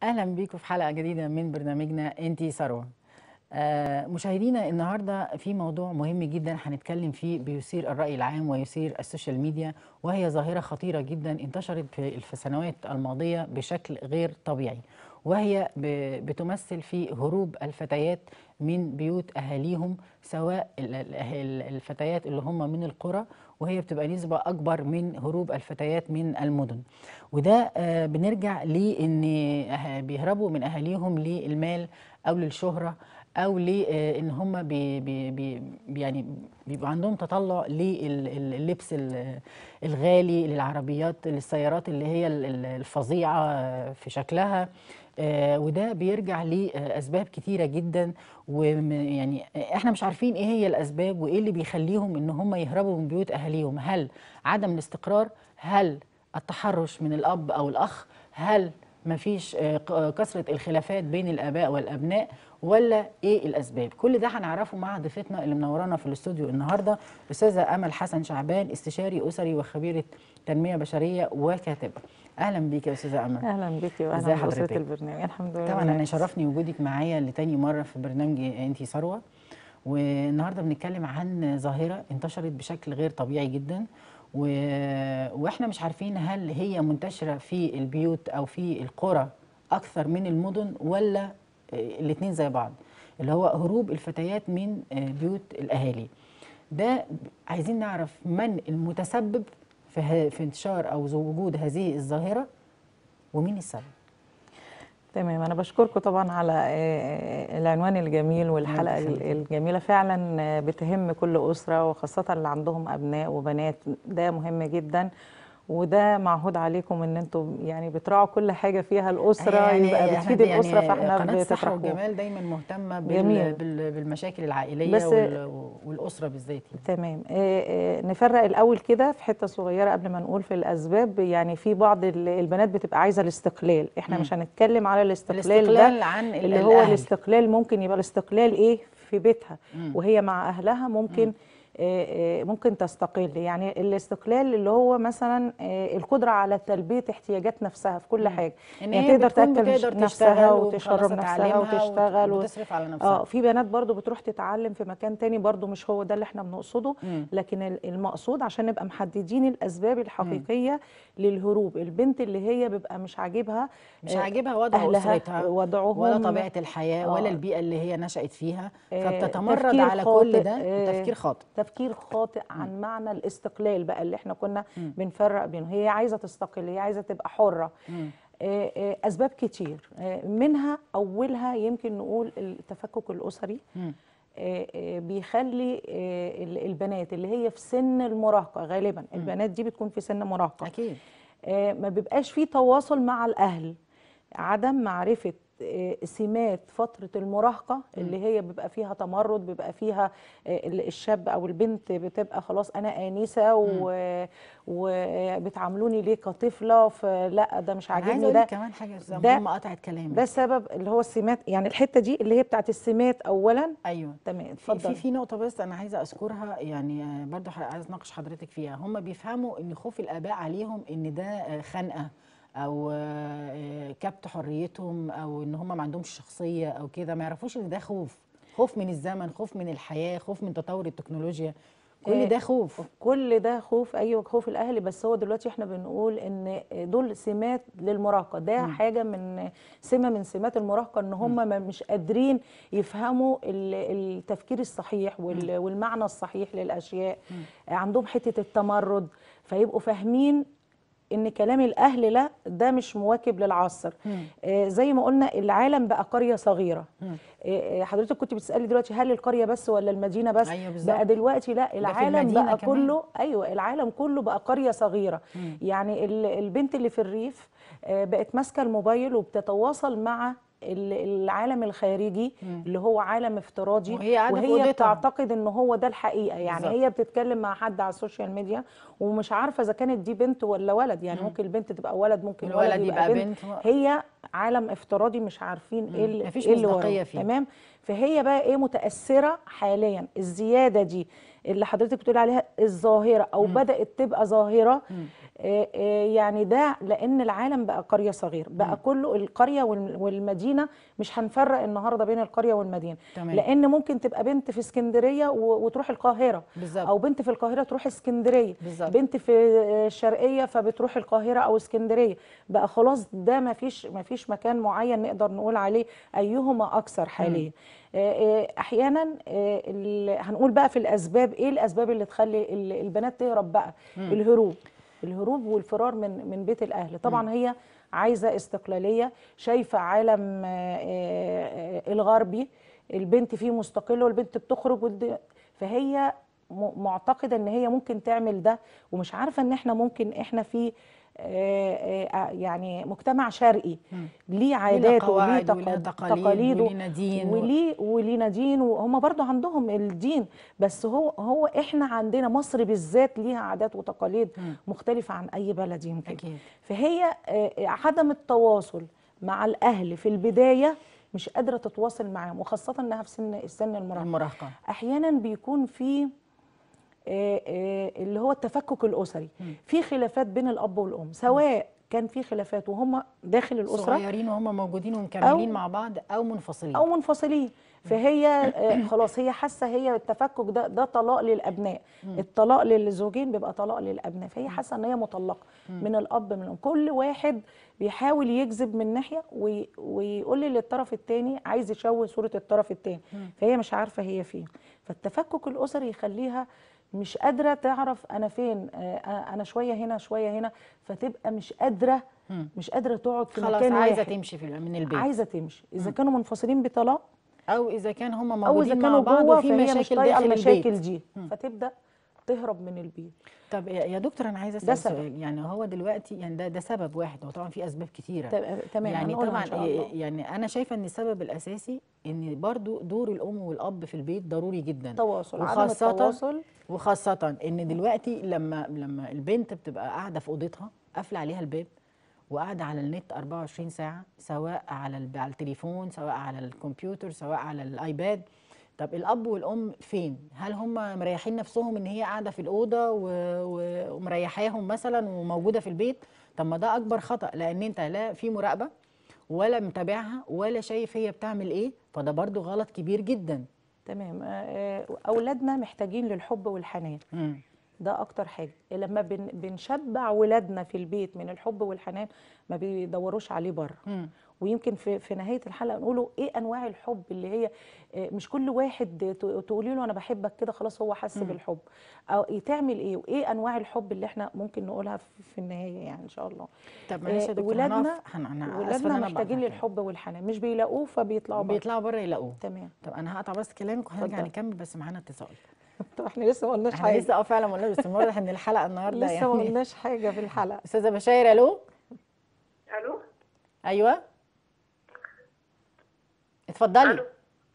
اهلا بيكم في حلقه جديده من برنامجنا انتي ثروه آه، مشاهدينا النهارده في موضوع مهم جدا هنتكلم فيه بيثير الراي العام ويثير السوشيال ميديا وهي ظاهره خطيره جدا انتشرت في في السنوات الماضيه بشكل غير طبيعي وهي ب- بتمثل في هروب الفتيات من بيوت اهاليهم سواء ال- ال- ال- الفتيات اللي هم من القرى وهي بتبقى نسبة أكبر من هروب الفتيات من المدن وده آه، بنرجع لأن أه- بيهربوا من أهاليهم للمال أو للشهرة أو لأن هم بي بي بي يعني بيبقى عندهم تطلع لللبس ال- الغالي للعربيات للسيارات اللي هي ال- ال- الفظيعة آه، في شكلها آه، وده بيرجع لأسباب كتيرة جدا ويعني احنا مش عارفين ايه هي الأسباب وايه اللي بيخليهم ان هم يهربوا من بيوت أهاليهم هل عدم الاستقرار هل التحرش من الأب أو الأخ هل مفيش آه، ق- كثرة الخلافات بين الآباء والأبناء ولا ايه الاسباب كل ده هنعرفه مع ضيفتنا اللي منورانا في الاستوديو النهارده الاستاذه امل حسن شعبان استشاري اسري وخبيره تنميه بشريه وكاتبه اهلا بيك يا استاذه امل اهلا بيكي ازاي واهلا حضرتك؟ باسره البرنامج الحمد لله طبعا انا يشرفني وجودك معايا لتاني مره في برنامج انتي ثروه والنهارده بنتكلم عن ظاهره انتشرت بشكل غير طبيعي جدا و... واحنا مش عارفين هل هي منتشره في البيوت او في القرى اكثر من المدن ولا الاثنين زي بعض اللي هو هروب الفتيات من آه، بيوت الاهالي ده عايزين نعرف من المتسبب في, ه... في انتشار او وجود هذه الظاهره ومين السبب تمام انا بشكركم طبعا على آه، العنوان الجميل والحلقه يخليك. الجميله فعلا آه، بتهم كل اسره وخاصه اللي عندهم ابناء وبنات ده مهم جدا وده معهود عليكم ان انتم يعني بتراعوا كل حاجه فيها الاسره يعني يبقى إحنا بتفيد يعني الاسره فاحنا قناه الصحه بتطرحوه والجمال دايما مهتمه بال جميل. بال بالمشاكل العائليه بس- وال والاسره بالذات يعني. تمام آه، آه، نفرق الاول كده في حته صغيره قبل ما نقول في الاسباب يعني في بعض ال- البنات بتبقى عايزه الاستقلال احنا مم. مش هنتكلم على الاستقلال, ده الاستقلال عن ال- اللي هو الأهل. الاستقلال ممكن يبقى الاستقلال ايه في بيتها مم. وهي مع اهلها ممكن آه، آه، ممكن تستقل يعني الاستقلال اللي هو مثلا آه، القدره على تلبيه احتياجات نفسها في كل حاجه ان يعني هي تقدر بتكون تاكل بتقدر نفسها تشتغل وتشرب وتخلص نفسها تعليمها وتشتغل و- وتصرف على نفسها اه في بنات برضو بتروح تتعلم في مكان تاني برضو مش هو ده اللي احنا بنقصده مم. لكن ال- المقصود عشان نبقى محددين الاسباب الحقيقيه للهروب البنت اللي هي بيبقى مش عاجبها مش آه، عاجبها وضع أهلها اسرتها وضعهم ولا طبيعه الحياه ولا آه. البيئه اللي هي نشات فيها آه، فبتتمرد تفكير على كل خاطئ، ده آه، تفكير خاطئ تفكير خاطئ عن معنى الاستقلال بقى اللي احنا كنا مم. بنفرق بينه هي عايزه تستقل هي عايزه تبقى حره مم. آه، آه، اسباب كتير آه، منها اولها يمكن نقول التفكك الاسري مم. آه، آه، بيخلي آه، ال- البنات اللي هي في سن المراهقه غالبا البنات دي بتكون في سن مراهقه اكيد آه، ما بيبقاش في تواصل مع الاهل عدم معرفه آه، سمات فتره المراهقه اللي هي بيبقى فيها تمرد بيبقى فيها آه، ال- الشاب او البنت بتبقى خلاص انا انسه و- وبتعاملوني ليه كطفله فلا ده مش انا عايزه عاجبني اقول ده لك كمان حاجه يا استاذه ده- ماما قطعت كلامك ده السبب اللي هو السمات يعني الحته دي اللي هي بتاعت السمات اولا ايوه تمام في اتفضل في في نقطة بس أنا عايزة أذكرها يعني آه، برضو ح- عايز أناقش حضرتك فيها هم بيفهموا إن خوف الآباء عليهم إن ده آه، خنقة أو آه، كبت حريتهم أو إن هم ما عندهمش شخصية أو كده ما يعرفوش إن ده خوف خوف من الزمن خوف من الحياة خوف من تطور التكنولوجيا كل آه، ده خوف كل ده خوف ايوه خوف الاهل بس هو دلوقتي احنا بنقول ان دول سمات للمراهقه ده مم. حاجه من سمه من سمات المراهقه ان هم ما مش قادرين يفهموا ال- التفكير الصحيح وال- والمعنى الصحيح للاشياء عندهم حته التمرد فيبقوا فاهمين ان كلام الاهل لا ده مش مواكب للعصر مم. آه زي ما قلنا العالم بقى قريه صغيره مم. آه آه، حضرتك كنت بتسالي دلوقتي هل القريه بس ولا المدينه بس أيوة بالظبط. بقى دلوقتي لا العالم المدينة بقى كمان. كله ايوه العالم كله بقى قريه صغيره مم. يعني ال- البنت اللي في الريف آه، بقت ماسكه الموبايل وبتتواصل مع ال- العالم الخارجي مم. اللي هو عالم افتراضي وهي قاعدة في وهي أوضتها. بتعتقد ان هو ده الحقيقه يعني بالظبط. هي بتتكلم مع حد على السوشيال ميديا ومش عارفه اذا كانت دي بنت ولا ولد يعني مم. ممكن البنت تبقى ولد ممكن والولد ولد يبقى يبقى بنت, بنت. هي عالم افتراضي مش عارفين ايه اللي مفيش إيه اللي وراه. مصداقية فيه. تمام فهي بقى ايه متاثره حاليا الزياده دي اللي حضرتك بتقولي عليها الظاهره او بدات تبقى ظاهره آه، آه، يعني ده لان العالم بقى قريه صغير بقى كله القريه وال- والمدينه مش هنفرق النهارده بين القريه والمدينه تمام. لان ممكن تبقى بنت في اسكندريه و- وتروح القاهره بالظبط. او بنت في القاهره تروح اسكندريه بالظبط. بنت في الشرقيه فبتروح القاهره او اسكندريه بقى خلاص ده ما فيش ما فيش مكان معين نقدر نقول عليه ايهما اكثر حاليا آه، آه، احيانا آه، ال- هنقول بقى في الاسباب ايه الاسباب اللي تخلي ال- البنات تهرب بقى الهروب الهروب والفرار من من بيت الاهل طبعا هي عايزه استقلاليه شايفه عالم آه، آه، آه، الغربي البنت فيه مستقله والبنت بتخرج والد- فهي م- معتقده ان هي ممكن تعمل ده ومش عارفه ان احنا ممكن احنا في آه، آه، يعني مجتمع شرقي ليه عاداته وليه قواعد وليه تق- تقاليد تقاليده ولينا دين و- وليه ولينا دين وهم برضو عندهم الدين بس هو هو احنا عندنا مصر بالذات ليها عادات وتقاليد مختلفه عن اي بلد يمكن أكيد. فهي آه، عدم التواصل مع الاهل في البدايه مش قادره تتواصل معاهم وخاصه انها في سن السن المراهقه المراهقه احيانا بيكون في آه، آه، اللي هو التفكك الاسري في خلافات بين الاب والام سواء كان في خلافات وهم داخل الاسره صغيرين وهم موجودين ومكملين أو- مع بعض او منفصلين او منفصلين فهي آه، خلاص هي حاسه هي التفكك ده ده طلاق للابناء الطلاق للزوجين بيبقى طلاق للابناء فهي حاسه ان هي مطلقه من الاب من الام كل واحد بيحاول يجذب من ناحيه وي- ويقول لي للطرف الثاني عايز يشوه صوره الطرف الثاني فهي مش عارفه هي فين فالتفكك الاسري يخليها مش قادره تعرف انا فين آه، انا شويه هنا شويه هنا فتبقى مش قادره مش قادره تقعد في خلاص مكان عايزه واحد تمشي في من البيت عايزه تمشي اذا كانوا منفصلين بطلاق او اذا كان هم او موجودين اذا مع كانوا بعض جوه وفي فهي مش مشاكل طايقه داخل المشاكل البيت دي فتبدا تهرب من البيت طب يا يا دكتور انا عايزه ده اسال سبب. سؤال يعني هو دلوقتي يعني ده ده سبب واحد هو طبعا في اسباب كتيره تمام- تمام، يعني هنقولها طبعا إن شاء إيه- الله. يعني انا شايفه ان السبب الاساسي ان برضو دور الام والاب في البيت ضروري جدا تواصل عدم وخاصة التواصل وخاصة ان دلوقتي لما لما البنت بتبقى قاعدة في اوضتها قافلة عليها الباب وقاعدة على النت 24 ساعة سواء على الب- على التليفون سواء على الكمبيوتر سواء على الايباد طب الاب والام فين هل هم مريحين نفسهم ان هي قاعده في الاوضه و... و... ومريحاهم مثلا وموجوده في البيت طب ما ده اكبر خطا لان انت لا في مراقبه ولا متابعها ولا شايف هي بتعمل ايه فده برضو غلط كبير جدا تمام آه، آه، اولادنا محتاجين للحب والحنان مم. ده اكتر حاجه لما بن بنشبع ولادنا في البيت من الحب والحنان ما بيدوروش عليه بره مم. ويمكن في في نهايه الحلقه نقوله ايه انواع الحب اللي هي آه، مش كل واحد ت- تقولي له انا بحبك كده خلاص هو حس بالحب او إيه تعمل ايه وايه انواع الحب اللي احنا ممكن نقولها في في النهايه يعني ان شاء الله طب معلش يا آه، دكتور ولادنا هنقف هن... أنا آسفة إن ولادنا أنا محتاجين بقطعك. للحب والحنان مش بيلاقوه فبيطلعوا بره بيطلعوا بره يلاقوه تمام طب انا هقطع بس كلامك وهنرجع اتفضل. نكمل بس معانا اتصال طب احنا لسه ما قلناش احنا حاجه لسه اه فعلا ما قلناش بس واضح ان الحلقه النهارده لسه ما يعني قلناش حاجه في الحلقه استاذه بشاير الو الو ايوه اتفضلي الو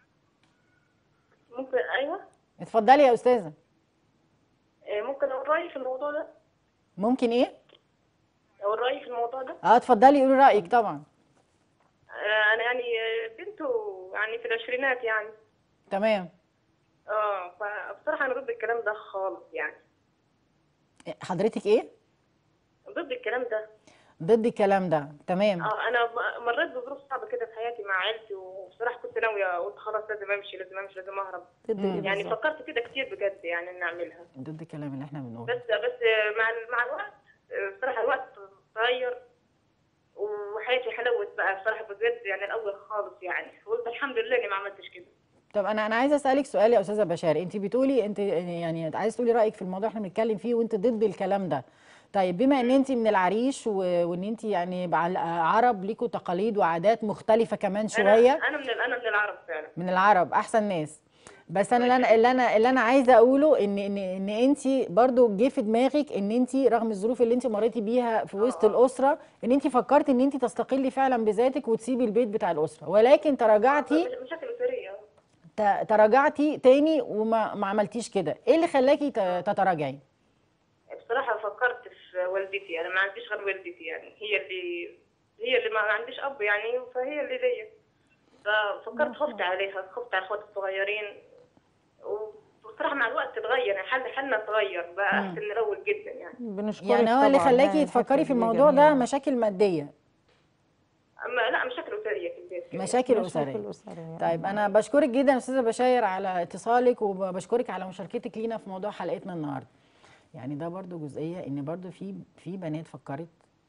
ممكن ايوه اتفضلي يا استاذه آه، ممكن اقول رايي في الموضوع ده ممكن ايه اقول رايي في الموضوع ده اه اتفضلي قولي رايك طبعا آه، انا يعني آه، بنته يعني في العشرينات يعني تمام اه فبصراحه انا ضد الكلام ده خالص يعني حضرتك ايه ضد الكلام ده ضد الكلام ده تمام اه انا م- مريت بظروف صعبه كده في حياتي مع عيلتي وبصراحه كنت ناويه قلت خلاص لازم امشي لازم امشي لازم اهرب ضد ايه يعني بالظبط؟ فكرت كده كتير بجد يعني ان اعملها ضد الكلام اللي احنا بنقوله بس بس آه، مع ال- مع الوقت آه، بصراحه الوقت اتغير وحياتي حلوت بقى بصراحه بجد يعني الاول خالص يعني قلت الحمد لله اني ما عملتش كده طب انا انا عايزه اسالك سؤال يا استاذه بشار انت بتقولي انت يعني عايزه تقولي رايك في الموضوع احنا بنتكلم فيه وانت ضد الكلام ده طيب بما ان انت من العريش و... وان انت يعني بعل- عرب ليكوا تقاليد وعادات مختلفه كمان شويه انا انا من ال- انا من العرب فعلا من العرب احسن ناس بس انا اللي انا اللي انا, اللي أنا عايزه اقوله ان ان ان انت برضو جه في دماغك ان انت رغم الظروف اللي انت مريتي بيها في وسط الاسره ان انت فكرتي ان انت تستقلي فعلا بذاتك وتسيبي البيت بتاع الاسره ولكن تراجعتي مش- مشاكل اسريه ت- تراجعتي تاني وما ما عملتيش كده ايه اللي خلاكي ت- تتراجعي بصراحه فكرت في والدتي انا ما عنديش غير والدتي يعني هي اللي هي اللي ما عنديش اب يعني فهي اللي ليا ففكرت خفت عليها خفت على اخواتي الصغيرين بصراحه مع الوقت اتغير يعني حل حالنا اتغير بقى احسن من الاول جدا يعني بنشكرك يعني هو اللي طبعاً. خلاكي يعني تفكري الحتة في دي الموضوع ده جميلة. مشاكل ماديه اما لا مشاكل اسريه في البيت كده. مشاكل مشاكل اسريه أسرية. طيب انا بشكرك جدا يا استاذه بشاير على اتصالك وبشكرك على مشاركتك لينا في موضوع حلقتنا النهارده يعني ده برضو جزئيه ان برضو في في بنات فكرت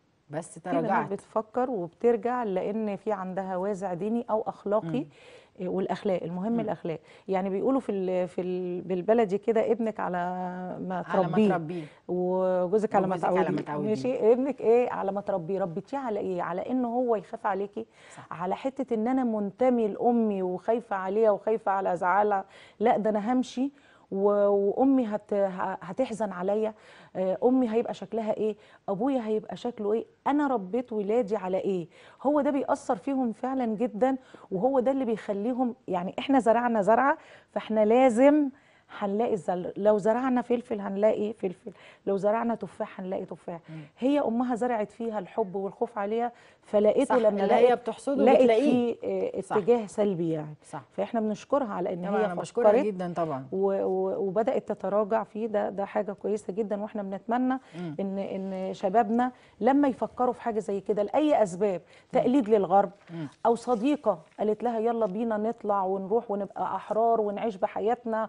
بس في بنات تراجعت بتفكر وبترجع لان في عندها وازع ديني او اخلاقي إيه، والاخلاق المهم الاخلاق يعني بيقولوا في ال في ال بالبلدي كده ابنك على ما على ما تربيه تربيه وجوزك على ما وجوزك على ما تعوديه تعوديه. ماشي ابنك ايه على ما تربيه ربيتيه على ايه على ان هو يخاف عليكي صح. على حته ان انا منتمي لامي وخايفه عليها وخايفه على زعلها لا ده انا همشي و- وامي هت ه- هتحزن عليا آه، امي هيبقى شكلها ايه ابويا هيبقى شكله ايه انا ربيت ولادي على ايه هو ده بيأثر فيهم فعلا جدا وهو ده اللي بيخليهم يعني احنا زرعنا زرعه فاحنا لازم هنلاقي الزل... لو زرعنا فلفل هنلاقي فلفل لو زرعنا تفاح هنلاقي تفاح هي امها زرعت فيها الحب والخوف عليها فلقيته صح، لما اللي هي لقت بتحصده لقت بتلاقيه. فيه آه، صح. اتجاه سلبي يعني صح فاحنا بنشكرها على ان طبعا هي انا بشكرها فكرت جدا طبعا و- و- وبدات تتراجع فيه ده ده حاجه كويسه جدا واحنا بنتمنى مم. ان ان شبابنا لما يفكروا في حاجه زي كده لاي اسباب تقليد للغرب مم. او صديقه قالت لها يلا بينا نطلع ونروح ونبقى احرار ونعيش بحياتنا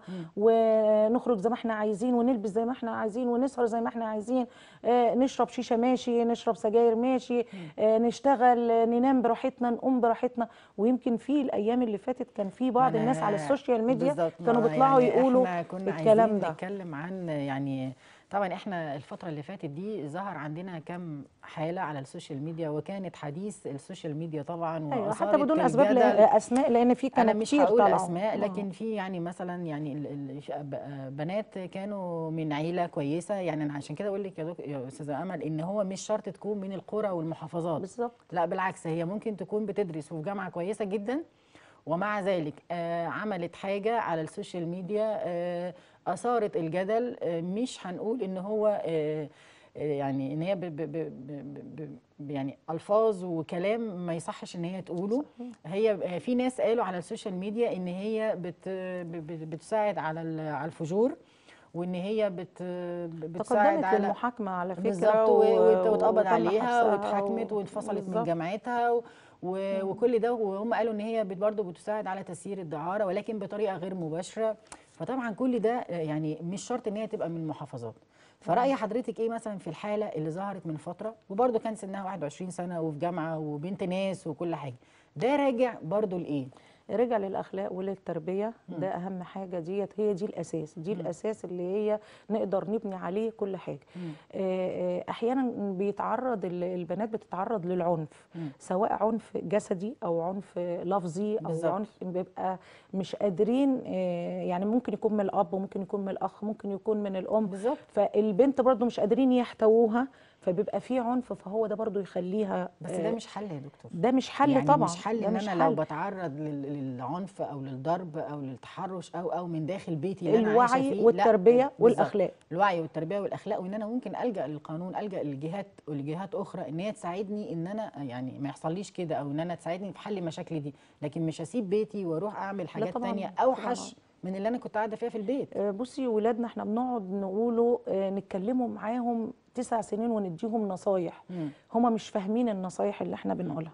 ونخرج زي ما احنا عايزين ونلبس زي ما احنا عايزين ونسهر زي ما احنا عايزين آه، نشرب شيشه ماشي نشرب سجاير ماشي آه، نشتغل آه، ننام براحتنا نقوم براحتنا ويمكن في الايام اللي فاتت كان في بعض ما الناس أنا- على السوشيال ميديا بالظبط، كانوا ما بيطلعوا يعني يقولوا احنا كنا الكلام عايزين ده نتكلم عن يعني طبعا احنا الفترة اللي فاتت دي ظهر عندنا كم حالة على السوشيال ميديا وكانت حديث السوشيال ميديا طبعا ايوه وأثارت حتى بدون اسباب الجدل. لا- اسماء لان في انا كانوا مش كتير هقول طلعوا اسماء آه. لكن في يعني مثلا يعني ال- ال- ش- ب- بنات كانوا من عيله كويسه يعني انا عشان كده اقول لك يا دك- يا استاذه امل ان هو مش شرط تكون من القرى والمحافظات بالظبط لا بالعكس هي ممكن تكون بتدرس وفي جامعه كويسه جدا ومع ذلك آه عملت حاجه على السوشيال ميديا آه اثارت الجدل آه مش هنقول ان هو آه آه، يعني ان هي ب ب ب ب ب ب يعني الفاظ وكلام ما يصحش ان هي تقوله هي آه، في ناس قالوا على السوشيال ميديا ان هي بت ب- ب- بتساعد على ال- على الفجور وان هي بت بتساعد تقدمت على للمحاكمه على فكره بالظبط و- وات- واتقبض وتم عليها حبسها واتحاكمت و- واتفصلت من بالظبط. جامعتها و... و... وكل ده وهم قالوا ان هي بت- برضه بتساعد على تسيير الدعاره ولكن بطريقه غير مباشره فطبعا كل ده آه، يعني مش شرط ان هي تبقى من المحافظات فرأي حضرتك ايه مثلا في الحاله اللي ظهرت من فتره وبرضه كان سنها 21 سنه وفي جامعه وبنت ناس وكل حاجه ده راجع برضه لايه؟ رجع للاخلاق وللتربيه ده اهم حاجه ديت هي دي الاساس دي الاساس اللي هي نقدر نبني عليه كل حاجه آه، آه، احيانا بيتعرض ال- البنات بتتعرض للعنف مم. سواء عنف جسدي او عنف لفظي او بالظبط. عنف بيبقى مش قادرين آه، يعني ممكن يكون من الاب وممكن يكون من الاخ ممكن يكون من الام بالظبط فالبنت برضو مش قادرين يحتووها فبيبقى في عنف فهو ده برضو يخليها بس آه، ده مش حل يا دكتور ده مش حل يعني طبعا مش حل ده ان مش انا لو حل. بتعرض لل- للعنف او للضرب او للتحرش او او من داخل بيتي اللي انا عايشه الوعي فيه لا، والتربيه بالظبط. والاخلاق الوعي والتربيه والاخلاق وان انا ممكن الجا للقانون الجا للجهات ولجهات اخرى ان هي تساعدني ان انا يعني ما يحصليش كده او ان انا تساعدني في حل مشاكلي دي لكن مش هسيب بيتي واروح اعمل حاجات طبعاً، تانية طبعاً. اوحش من اللي انا كنت قاعده فيها في البيت آه، بصي ولادنا احنا بنقعد نقوله آه، نتكلموا معاهم تسع سنين ونديهم نصايح مم. هما مش فاهمين النصايح اللي احنا بنقولها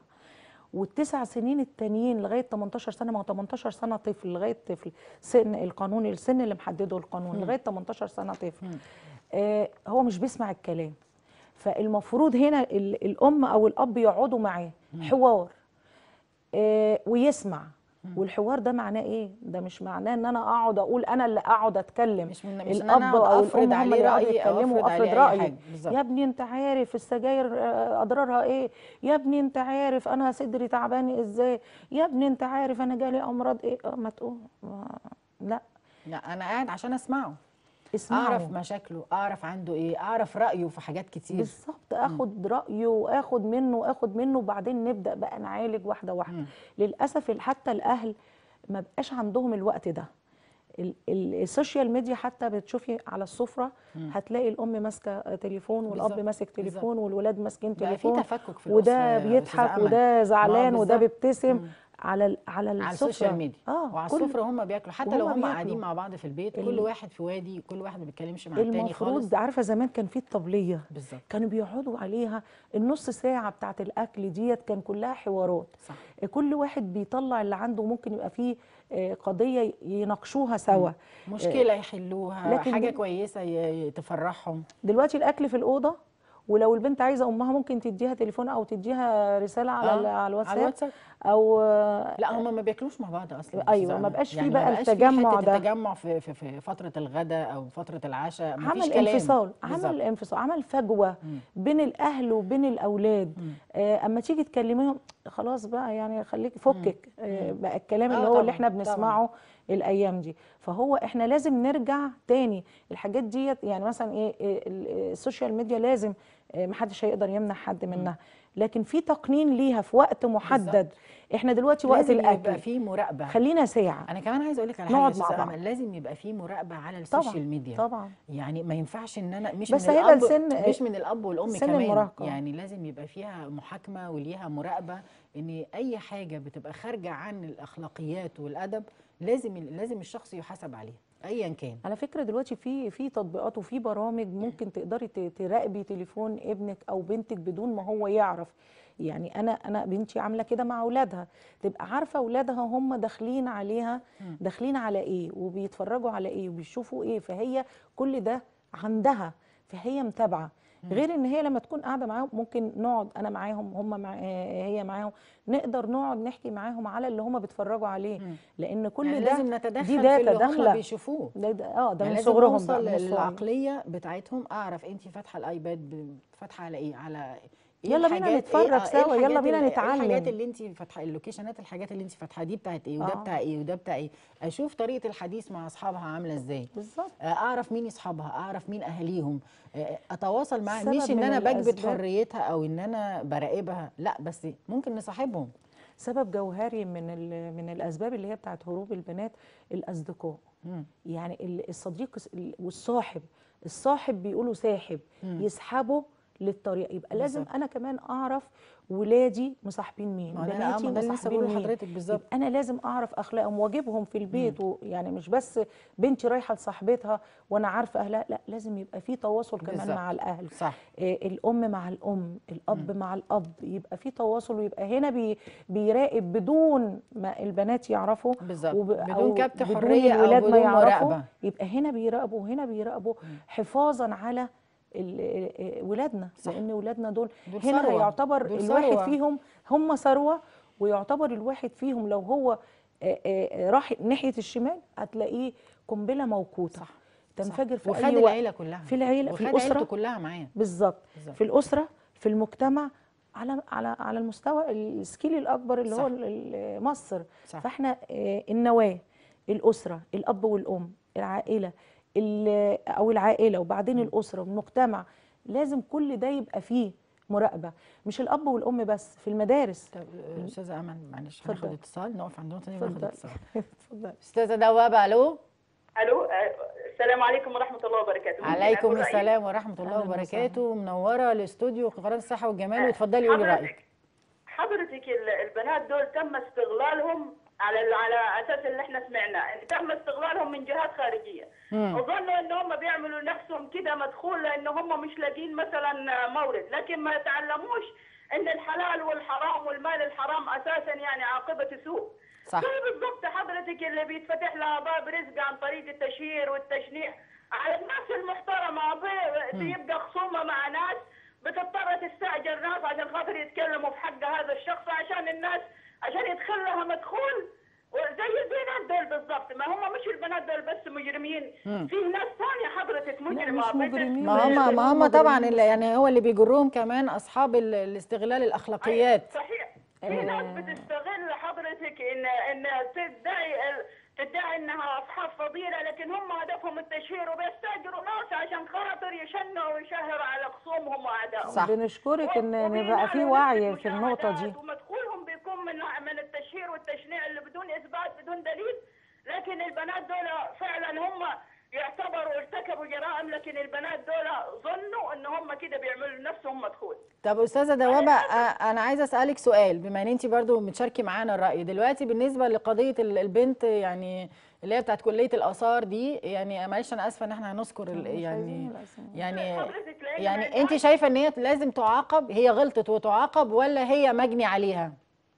والتسع سنين التانيين لغايه 18 سنه ما هو 18 سنه طفل لغايه طفل سن القانون السن اللي محدده القانون لغايه 18 سنه طفل آه هو مش بيسمع الكلام فالمفروض هنا ال- الام او الاب يقعدوا معاه حوار آه ويسمع والحوار ده معناه ايه ده مش معناه ان انا اقعد اقول انا اللي اقعد اتكلم مش من مش ان انا الاب اقعد او افرض الام هم عليه اللي يقعدوا رايي او يتكلموا افرض عليه وافرض اي رايي حاجه بالظبط يا ابني انت عارف السجاير آه، اضرارها ايه يا ابني انت عارف انا صدري تعبان ازاي يا ابني انت عارف انا جالي امراض ايه آه، ما تقول ما- لا لا انا قاعد عشان اسمعه اسمعوا اعرف مشاكله اعرف عنده ايه اعرف رايه في حاجات كتير بالظبط اخد رايه واخد منه اخد منه وبعدين نبدا بقى نعالج واحده واحده مم. للاسف ال- حتى الاهل ما بقاش عندهم الوقت ده ال- ال- السوشيال ميديا حتى بتشوفي على السفره هتلاقي الام ماسكه تليفون والاب بالظبط، ماسك تليفون والولاد ماسكين بقى في تليفون تفكك في الأسرة وده يا أستاذة بيضحك أمل. وده زعلان وده بالظبط. بيبتسم على ال- على على السفره السوشيال ميديا اه وعلى كل- السفره هم بياكلوا حتى وهم لو هم بياكلوا. قاعدين مع بعض في البيت ال- كل واحد في وادي كل واحد ما بيتكلمش مع التاني خالص المفروض عارفه زمان كان في الطبليه بالظبط كانوا بيقعدوا عليها النص ساعه بتاعت الاكل ديت كان كلها حوارات صح كل واحد بيطلع اللي عنده ممكن يبقى فيه آه، قضيه يناقشوها سوا مشكله يحلوها لكن حاجه دل- كويسه ي- تفرحهم دلوقتي الاكل في الاوضه ولو البنت عايزه امها ممكن تديها تليفون او تديها رساله على, آه، ال- على على الواتساب الواتساب او آه، لا هم ما بياكلوش مع بعض اصلا يا أيوة، أستاذة ما أمل. بقاش فيه يعني بقى ما بقاش فيه التجمع حتة ده. التجمع في, في, في فتره الغداء او فتره العشاء ما فيش عمل كلام انفصال بالظبط. عمل انفصال عمل فجوه بين الاهل وبين الاولاد آه اما تيجي تكلميهم خلاص بقى يعني خليك فكك آه بقى الكلام آه اللي هو طبعاً، اللي احنا طبعاً. بنسمعه الايام دي فهو احنا لازم نرجع تاني الحاجات ديت يعني مثلا ايه إيه، ال- السوشيال ميديا لازم آه، محدش هيقدر يمنع حد منها لكن في تقنين ليها في وقت محدد احنا دلوقتي وقت لازم يبقى الاكل في مراقبه خلينا ساعه انا كمان عايزه اقول لك على حاجه نقعد يا مع أستاذة بعض. أمل، لازم يبقى في مراقبه على طبعا السوشيال ميديا طبعا يعني ما ينفعش ان انا مش بس من هيبقى الاب السن- مش من الاب والام سن كمان المراهقة. يعني لازم يبقى فيها محاكمه وليها مراقبه ان اي حاجه بتبقى خارجه عن الاخلاقيات والادب لازم لازم الشخص يحاسب عليها ايا كان على فكره دلوقتي في في تطبيقات وفي برامج ممكن تقدري ت- تراقبي تليفون ابنك او بنتك بدون ما هو يعرف يعني انا انا بنتي عامله كده مع اولادها تبقى عارفه اولادها هم داخلين عليها داخلين على ايه وبيتفرجوا على ايه وبيشوفوا ايه فهي كل ده عندها فهي متابعه غير ان هي لما تكون قاعده معاهم ممكن نقعد انا معاهم هم مع آه، هي معاهم نقدر نقعد نحكي معاهم على اللي هم بيتفرجوا عليه لان كل يعني ده لازم نتدخل دي في داتا اللي هم داخله بيشوفوه ده ده اه ده يعني من لازم صغرهم اوصل بقى، من الصغر. للعقليه بتاعتهم اعرف انت فاتحه الايباد ب- فاتحه على ايه على إيه يلا بينا الحاجات- نتفرج إيه آه، إيه سوا، يلا الحاجات بينا اللي- إيه نتعلم. الحاجات اللي انت فاتحه اللوكيشنات الحاجات اللي انت فاتحه دي بتاعت ايه وده آه. بتاع ايه وده بتاع ايه اشوف طريقه الحديث مع اصحابها عامله ازاي بالظبط آه، اعرف مين اصحابها اعرف مين اهاليهم آه، اتواصل معاها سبب مش ان من انا بكبت الأسباب- حريتها او ان انا براقبها لا بس ممكن نصاحبهم سبب جوهري من ال- من الاسباب اللي هي بتاعت هروب البنات الاصدقاء مم. يعني ال- الصديق الس- ال- والصاحب الصاحب بيقولوا ساحب يسحبه للطريق يبقى لازم بالظبط. انا كمان اعرف ولادي مصاحبين مين ما أنا- آه، بناتي ما ده اللي لسه مصاحبين بقوله مين لحضرتك بالظبط. يبقى انا لازم اعرف اخلاقهم واجيبهم في البيت و- يعني مش بس بنتي رايحه لصاحبتها وانا عارفه اهلها لا لازم يبقى في تواصل كمان بالظبط. مع الاهل صح آه، الام مع الام الاب مع الاب يبقى في تواصل ويبقى هنا بي بيراقب بدون ما البنات يعرفوا بالظبط. وب- بدون أو كبت بدون حرية أو الولاد ما بدون يعرفوا مراقبة. يبقى هنا بيراقبوا وهنا بيراقبوا حفاظا على ال- آه، ولادنا صح. لان ولادنا دول, دول هنا ثروة. هيعتبر دول الواحد ثروة. فيهم هم ثروه ويعتبر الواحد فيهم لو هو آه، آه، راح ناحيه الشمال هتلاقيه قنبله موقوته صح. تنفجر في وخد اي وقت العيله كلها في العيله في وخد الاسره عيلته كلها معاه بالظبط بالظبط. في الاسره في المجتمع على على على المستوى السكيل الاكبر اللي صح. هو ال- ال- مصر صح. فاحنا آه، النواه الاسره الاب والام العائله ال- او العائله وبعدين الاسره والمجتمع لازم كل ده يبقى فيه مراقبه مش الاب والام بس في المدارس طب آه، استاذه امل معلش هناخد اتفضل. اتصال نقف عند نقطه ثانيه وناخد اتفضل. اتصال اتفضل استاذه دوابه الو الو آه، السلام عليكم ورحمه الله وبركاته ممكن عليكم أقول رأيي؟ السلام ورحمه الله أهلاً وبركاته منوره الاستوديو قناه الصحه والجمال وتفضلي قولي رايك حضرتك حضرتك ال- البنات دول تم استغلالهم على ال- على اساس اللي احنا سمعناه إن تم استغلالهم من جهات خارجيه مم. وظنوا ان هم بيعملوا نفسهم كده مدخول لان هم مش لاقيين مثلا مورد لكن ما يتعلموش ان الحلال والحرام والمال الحرام اساسا يعني عاقبه سوء صح. زي بالضبط حضرتك اللي بيتفتح لها باب رزق عن طريق التشهير والتشنيع على الناس المحترمه بي- بيبقى خصومه مع ناس بتضطر تستاجر ناس عشان خاطر يتكلموا في حق هذا الشخص عشان الناس عشان يدخل لها مدخول وزي البنات دول بالضبط ما هم مش البنات دول بس مجرمين في ناس ثانيه حضرتك مجرمه مش مجرمين. ما هم هم ما هم مجرمين طبعا بس. اللي يعني هو اللي بيجرهم كمان اصحاب ال- الاستغلال الاخلاقيات صحيح في ناس بتستغل حضرتك ان ان تدعي ال- تدعي انها اصحاب فضيله لكن هم هدفهم التشهير وبيستاجروا ناس عشان خاطر يشنوا ويشهر على خصومهم واعدائهم صح. بنشكرك ان و- نبقى في وبينالوا وعي نسبة في النقطه دي مشاهدات ومدخولهم بيكون من من التشهير والتشنيع اللي بدون اثبات بدون دليل لكن البنات دول فعلا هم يعتبروا ارتكبوا جرائم لكن البنات دول ظنوا ان هم كده بيعملوا لنفسهم مدخول طب استاذه دوابه آه، انا عايزه اسالك سؤال بما ان انت برضو متشاركي معانا الراي دلوقتي بالنسبه لقضيه ال- البنت يعني اللي هي بتاعت كليه الاثار دي يعني معلش انا اسفه ان احنا هنذكر ال- مش يعني عايزين الأسامي. يعني حضرتك لأن ما يعني انت ينفعش- شايفه ان هي لازم تعاقب هي غلطت وتعاقب ولا هي مجني عليها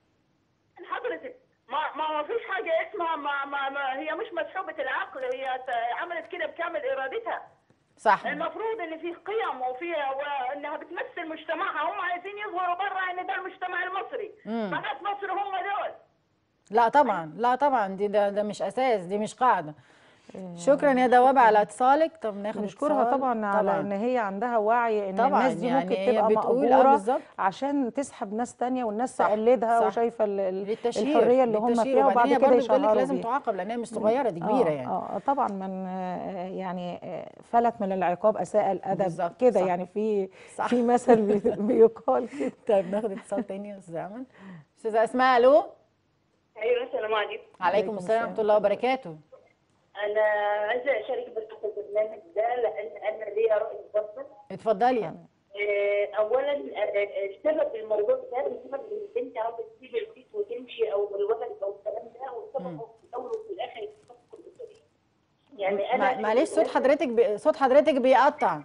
حضرتك ما ما ما فيش حاجه اسمها ما, ما, ما هي مش مسحوبه العقل هي ت- عملت كده بكامل ارادتها صح المفروض ان في قيم وفي وانها بتمثل مجتمعها هم عايزين يظهروا برا ان ده المجتمع المصري مم. بنات مصر هم دول لا طبعا لا طبعا دي ده, ده مش اساس دي مش قاعده شكرا يا دوابه على اتصالك طب ناخد نشكرها اتصال. طبعا على ان هي عندها وعي ان طبعاً، الناس دي يعني ممكن هي تبقى بتقول آه مقبوره بالظبط. عشان تسحب ناس تانية والناس صح، تقلدها صح. وشايفه ال- ال- للتشهير الحريه اللي هم للتشهير. فيها وبعدين وبعد هي كده برضه بتقول لك يشهروا لازم بيها. تعاقب لانها مش صغيره دي كبيره آه، يعني اه طبعا من آه، يعني آه، فلت من العقاب اساء الادب بالظبط، كده صح. يعني في صح. في مثل بي- بيقال كده طيب ناخد اتصال تاني يا استاذ امل استاذه اسماء الو ايوه السلام عليكم عليكم السلام ورحمه الله وبركاته انا عايزه اشارك بس في البرنامج ده لان انا ليا راي مفصل اتفضلي آه، اولا آه، السبب الموضوع ده بسبب ان البنت عاوزه تسيب البيت وتمشي او الولد او الكلام ده والسبب هو في الاول وفي الاخر التفكك الاسري يعني انا مع- معلش صوت حضرتك بي... صوت حضرتك بيقطع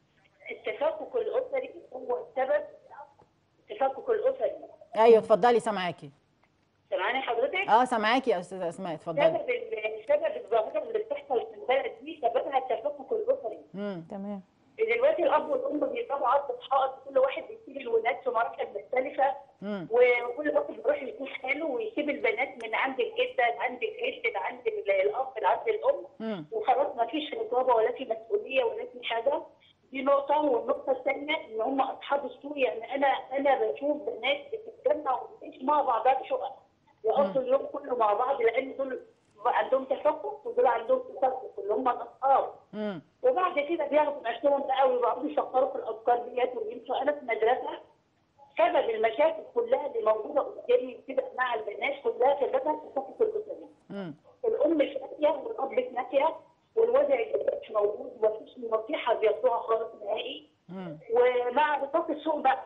التفكك الاسري هو السبب التفكك الاسري ايوه اتفضلي سامعاكي سامعاني حضرتك؟ اه سامعاكي يا استاذه اسماء اتفضلي سبب ال- سبب الظاهره اللي بتحصل في البلد دي سببها التفكك الاسري امم تمام دلوقتي الاب والام بيضربوا عرض حائط كل واحد بيسيب الولاد في مراحل مختلفه امم وكل واحد بيروح يكون حاله ويسيب البنات من عند الجده لعند الجد لعند ال- الاب لعند الام امم وخلاص ما فيش رقابه ولا في مسؤوليه ولا في حاجه دي نقطه والنقطه الثانيه ان هم اصحاب السوء يعني انا انا بشوف بنات بتتجمع وبتعيش مع بعضها شقق يقضوا اليوم كله مع بعض لان دول عندهم تفكك ودول عندهم تفكك اللي هم الاصحاب امم وبعد كده بياخدوا نفسهم بقى ويقعدوا يفكروا في الافكار ديت ويمشوا انا في مدرسه سبب المشاكل كلها اللي موجوده قدامي كده مع البنات كلها سببها التفكك الاسري امم الام في ناحيه والاب في ناحيه والوضع مش موجود ومفيش نصيحه بياخدوها خالص نهائي امم ومع بطاقه السوق بقى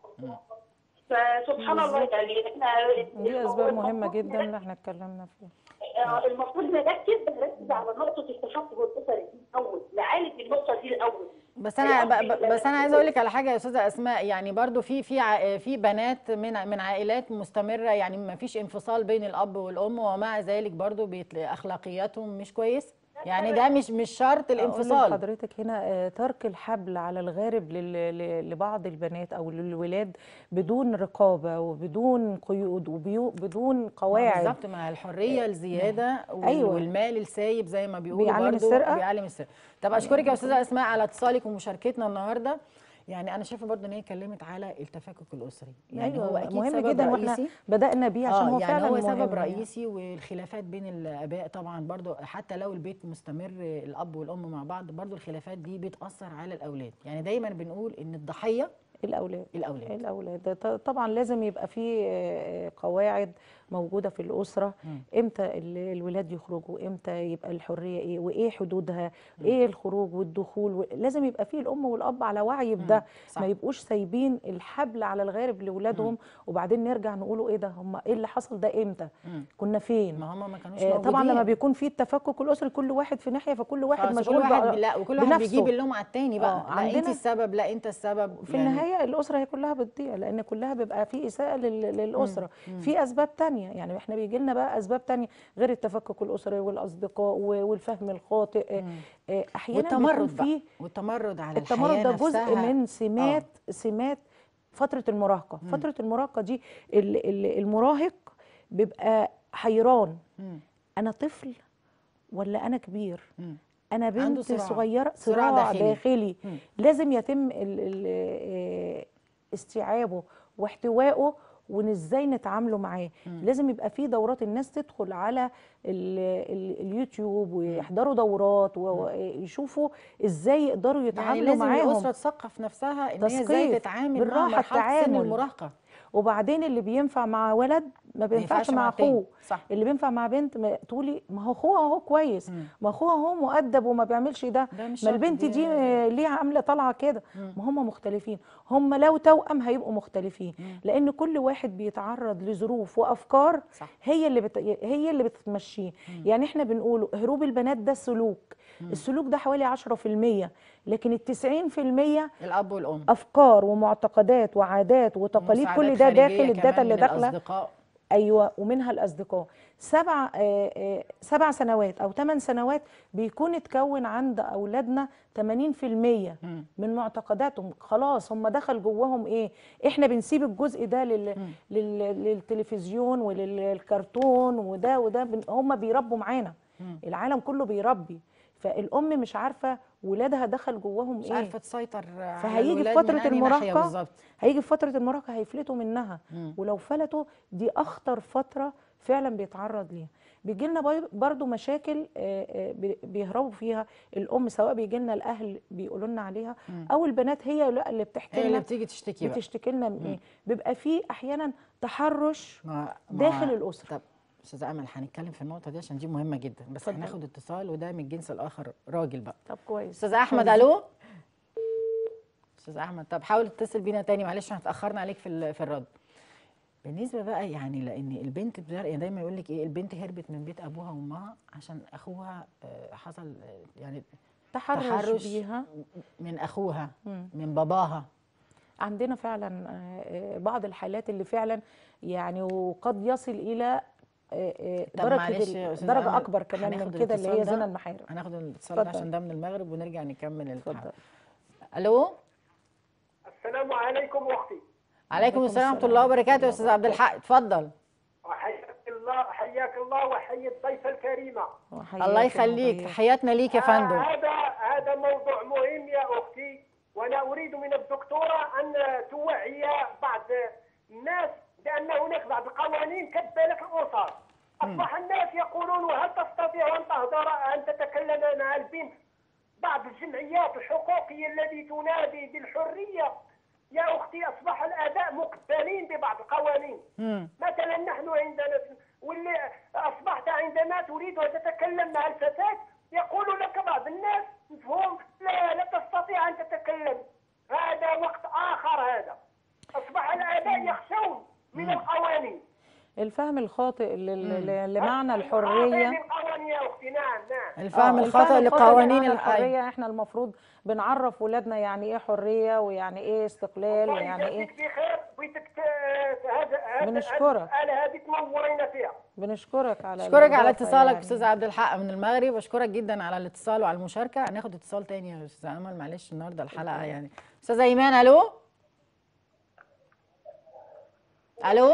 فسبحان الله يعني احنا دي اسباب مهمه المفروض جدا نركز- اللي احنا اتكلمنا فيها آه، المفروض نركز نركز على نقطه التفكك الاسري دي الاول نعالج النقطه دي الاول بس انا ب... الأب ب... بس انا عايزه اقول لك على حاجه يا استاذه اسماء يعني برضو في في ع... في بنات من من عائلات مستمره يعني ما فيش انفصال بين الاب والام ومع ذلك برضو بيت... اخلاقياتهم مش كويس يعني ده مش مش شرط أقول الانفصال لحضرتك هنا آه، ترك الحبل على الغارب لل- ل- لبعض البنات او للولاد بدون رقابه وبدون قيود وبدون قواعد بالظبط مع الحريه الزياده وال- أيوة. والمال السايب زي ما بيقولوا بيعلم برضو السرقة. بيعلم السرقه طب اشكرك يا استاذه اسماء على اتصالك ومشاركتنا النهارده يعني انا شايفه برضو ان هي اتكلمت على التفكك الاسري يعني أيوة، هو اكيد مهم سبب جدا واحنا رئيسي بدانا بيه عشان اه هو يعني فعلا هو مهم سبب يعني. رئيسي والخلافات بين الاباء طبعا برضو حتى لو البيت مستمر الاب والام مع بعض برضو الخلافات دي بتاثر على الاولاد يعني دايما بنقول ان الضحيه الاولاد الاولاد الاولاد ط- طبعا لازم يبقى في آه، قواعد موجوده في الاسره مم. امتى ال- الولاد يخرجوا امتى يبقى الحريه ايه وايه حدودها ايه الخروج والدخول و- لازم يبقى في الام والاب على وعي بده صح. ما يبقوش سايبين الحبل على الغارب لاولادهم وبعدين نرجع نقولوا ايه ده هم ايه اللي حصل ده امتى مم. كنا فين ما هم ما كانوش آه، طبعا لما موجودين. بيكون في التفكك الاسري كل واحد في ناحيه فكل واحد خلاص، مشغول وكل واحد بقى- لا وكل واحد بنفسه. بيجيب اللوم على التاني بقى آه، لا انت عندنا- السبب لا انت السبب في النهايه الاسره هي كلها بتضيع لان كلها بيبقى في اساءه لل- للاسره في اسباب تانية يعني احنا بيجي لنا بقى اسباب تانية غير التفكك الاسري والاصدقاء و- والفهم الخاطئ آه، احيانا بيكون والتمرد بقى في والتمرد على التمرد الحياه ده جزء نفسها. من سمات سمات فتره المراهقه فتره المراهقه دي ال- ال- المراهق بيبقى حيران مم. انا طفل ولا انا كبير مم. انا عنده بنت صراع. صغيره صراع صراع داخلي. داخلي, داخلي. مم. لازم يتم ال ال آه، استيعابه واحتوائه وان ازاي نتعاملوا معاه لازم يبقى في دورات الناس تدخل على ال ال اليوتيوب ويحضروا دورات ويشوفوا ازاي يقدروا يعني يتعاملوا لازم معاهم الاسره تثقف نفسها ان هي ازاي تثقيف، تتعامل مع بالراحة مرحله سن التعامل. المراهقه وبعدين اللي بينفع مع ولد ما بينفعش مع التاني. اخوه صح اللي بينفع مع بنت ما تقولي ما هو اخوها اهو كويس مم. ما اخوها اهو مؤدب وما بيعملش ده ده مش ما شرط، البنت دي- دي آه، ليه عامله طالعه كده ما هم مختلفين هم لو توأم هيبقوا مختلفين لان كل واحد بيتعرض لظروف وافكار صح. هي اللي بت... هي اللي بتمشيه يعني احنا بنقول هروب البنات ده سلوك السلوك ده حوالي 10% لكن ال 90% الاب والام افكار ومعتقدات وعادات وتقاليد كل مساعدات ده خارجية داخل الداتا كمان اللي من داخله الاصدقاء ايوه ومنها الاصدقاء سبع آه، آه، سبع سنوات او ثمان سنوات بيكون اتكون عند اولادنا 80% من معتقداتهم خلاص هم دخل جواهم ايه احنا بنسيب الجزء ده لل... لل... للتلفزيون وللكرتون وده وده بن... هم بيربوا معانا العالم كله بيربي فالام مش عارفه ولادها دخل جواهم مش ايه عارفه تسيطر على فهيجي في الولاد من فترة أنهي ناحية المراهقة بالظبط هيجي في فترة المراهقة هيفلتوا منها ولو فلتوا دي أخطر فترة فعلا بيتعرض ليها بيجي لنا برضو مشاكل آه، آه، بي- بيهربوا فيها الأم سواء بيجي لنا الأهل بيقولوا لنا عليها أو البنات هي لا اللي بتحكي هي اللي لنا بتيجي تشتكي بقى بتشتكي لنا من إيه بيبقى فيه أحيانا تحرش ما داخل ما- الأسرة. طب استاذه امل هنتكلم في النقطه دي عشان دي مهمه جدا بس هناخد اتصال وده من الجنس الاخر راجل بقى طب كويس استاذ احمد الو استاذ احمد طب حاول تتصل بينا تاني معلش احنا اتاخرنا عليك في ال- في الرد بالنسبه بقى يعني لان البنت بتر- يعني دايما يقول لك ايه البنت هربت من بيت ابوها وامها عشان اخوها آه، حصل آه، يعني تحرش, تحرش بيها من اخوها مم. من باباها عندنا فعلا آه، آه، بعض الحالات اللي فعلا يعني وقد يصل الى آه، آه، طب درجه معلش ال- يا أستاذة درجه أمل، اكبر كمان هناخد من كده اللي هي الاتصال ده. زنا المحارم هناخد الاتصال ده اتفضل. عشان ده من المغرب ونرجع نكمل اتفضل الحلقه الو السلام عليكم اختي عليكم السلام ورحمه الله وبركاته يا استاذ عبد الحق اتفضل وحياك الله حياك الله وحيي الضيفه الكريمه وحياك الله يخليك المضيف. تحياتنا ليك يا آه، فندم هذا هذا موضوع مهم يا اختي وانا اريد من الدكتوره ان توعي بعض الناس بان هناك بعض القوانين كذلك الاسر اصبح الناس يقولون وهل تستطيع ان تهدر ان تتكلم مع البنت بعض الجمعيات الحقوقيه التي تنادي بالحريه يا اختي اصبح الاباء مقبلين ببعض القوانين مم. مثلا نحن عندنا واللي اصبحت عندما تريد ان تتكلم مع الفتاه يقول لك بعض الناس مفهوم لا لا تستطيع ان تتكلم هذا وقت اخر هذا اصبح الاباء يخشون من القوانين الفهم الخاطئ لل- ل- لمعنى هذه الحريه القوانين يا اختي نعم نعم الفهم آه، الخاطئ الفهم لقوانين لمعنى الحريه الحريه احنا المفروض بنعرف ولادنا يعني ايه حريه ويعني ايه استقلال الله ويعني ايه يجازيك بخير بغيتك ت- هذا هذا بنشكرك. على هذه تنورينا فيها بنشكرك على اشكرك على الإضافة اتصالك يعني. استاذ عبد الحق من المغرب اشكرك جدا على الاتصال وعلى المشاركه هناخد اتصال تاني يا استاذ امل معلش النهارده الحلقه يعني استاذه ايمان الو الو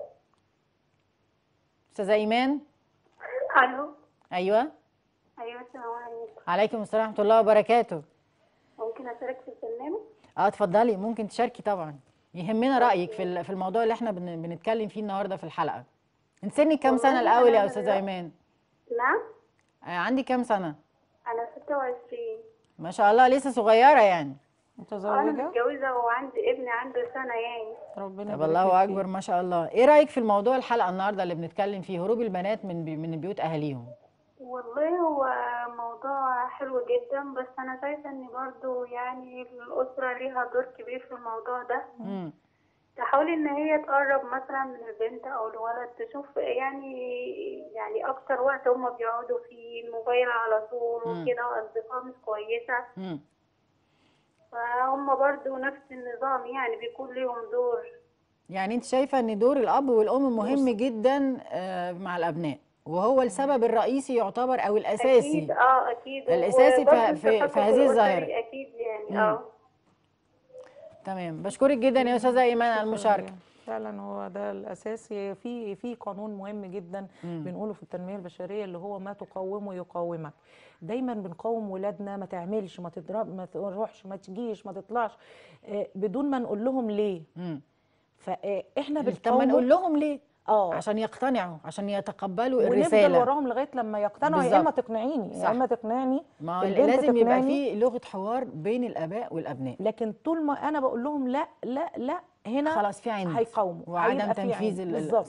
استاذه ايمان الو ايوه ايوه السلام عليكم عليكم السلام ورحمه الله وبركاته ممكن اشارك في البرنامج اه اتفضلي ممكن تشاركي طبعا يهمنا رايك في ال- في الموضوع اللي احنا بن- بنتكلم فيه النهارده في الحلقه انت سنك كام سنه والله الاول يا أنا استاذه دلوقتي- ايمان نعم آه عندي كام سنه انا 26 ما شاء الله لسه صغيره يعني انا متزوجه متجوزه وعندي ابني عنده سنه يعني ربنا طب يبارك الله لك اكبر فيه. ما شاء الله ايه رايك في الموضوع الحلقه النهارده اللي بنتكلم فيه هروب البنات من بي من بيوت اهاليهم والله هو موضوع حلو جدا بس انا شايفه ان برضو يعني الاسره ليها دور كبير في الموضوع ده امم تحاول ان هي تقرب مثلا من البنت او الولد تشوف يعني يعني اكتر وقت هما بيقعدوا فيه الموبايل على طول مم. وكده واصدقاء مش كويسه امم فهم برضو نفس النظام يعني بيكون ليهم دور يعني انت شايفه ان دور الاب والام مهم جدا آه، مع الابناء وهو السبب الرئيسي يعتبر او الاساسي اكيد اه اكيد الأساسي في- وبرضو في- في التحكم هذه الأسري الظاهرة. اكيد يعني مم. اه تمام بشكرك جدا يا استاذه ايمان على المشاركه فعلا هو ده الاساسي في في قانون مهم جدا بنقوله في التنميه البشريه اللي هو ما تقاومه يقاومك دايما بنقاوم ولادنا ما تعملش ما تضرب ما تروحش ما تجيش ما تطلعش آه، بدون ما نقول لهم ليه امم فاحنا طب ما بنقاوم نقول لهم ليه اه عشان يقتنعوا عشان يتقبلوا ونفضل الرساله وراهم لغايه لما يقتنعوا يا اما بالظبط. تقنعيني صح. يا اما تقنعني ما هو البنت لازم يبقى تقنعني. في لغه حوار بين الاباء والابناء لكن طول ما انا بقول لهم لا لا لا هنا خلاص في عند هيقاوموا وعدم هيبقى في تنفيذ عند. ال- ال- بالظبط صح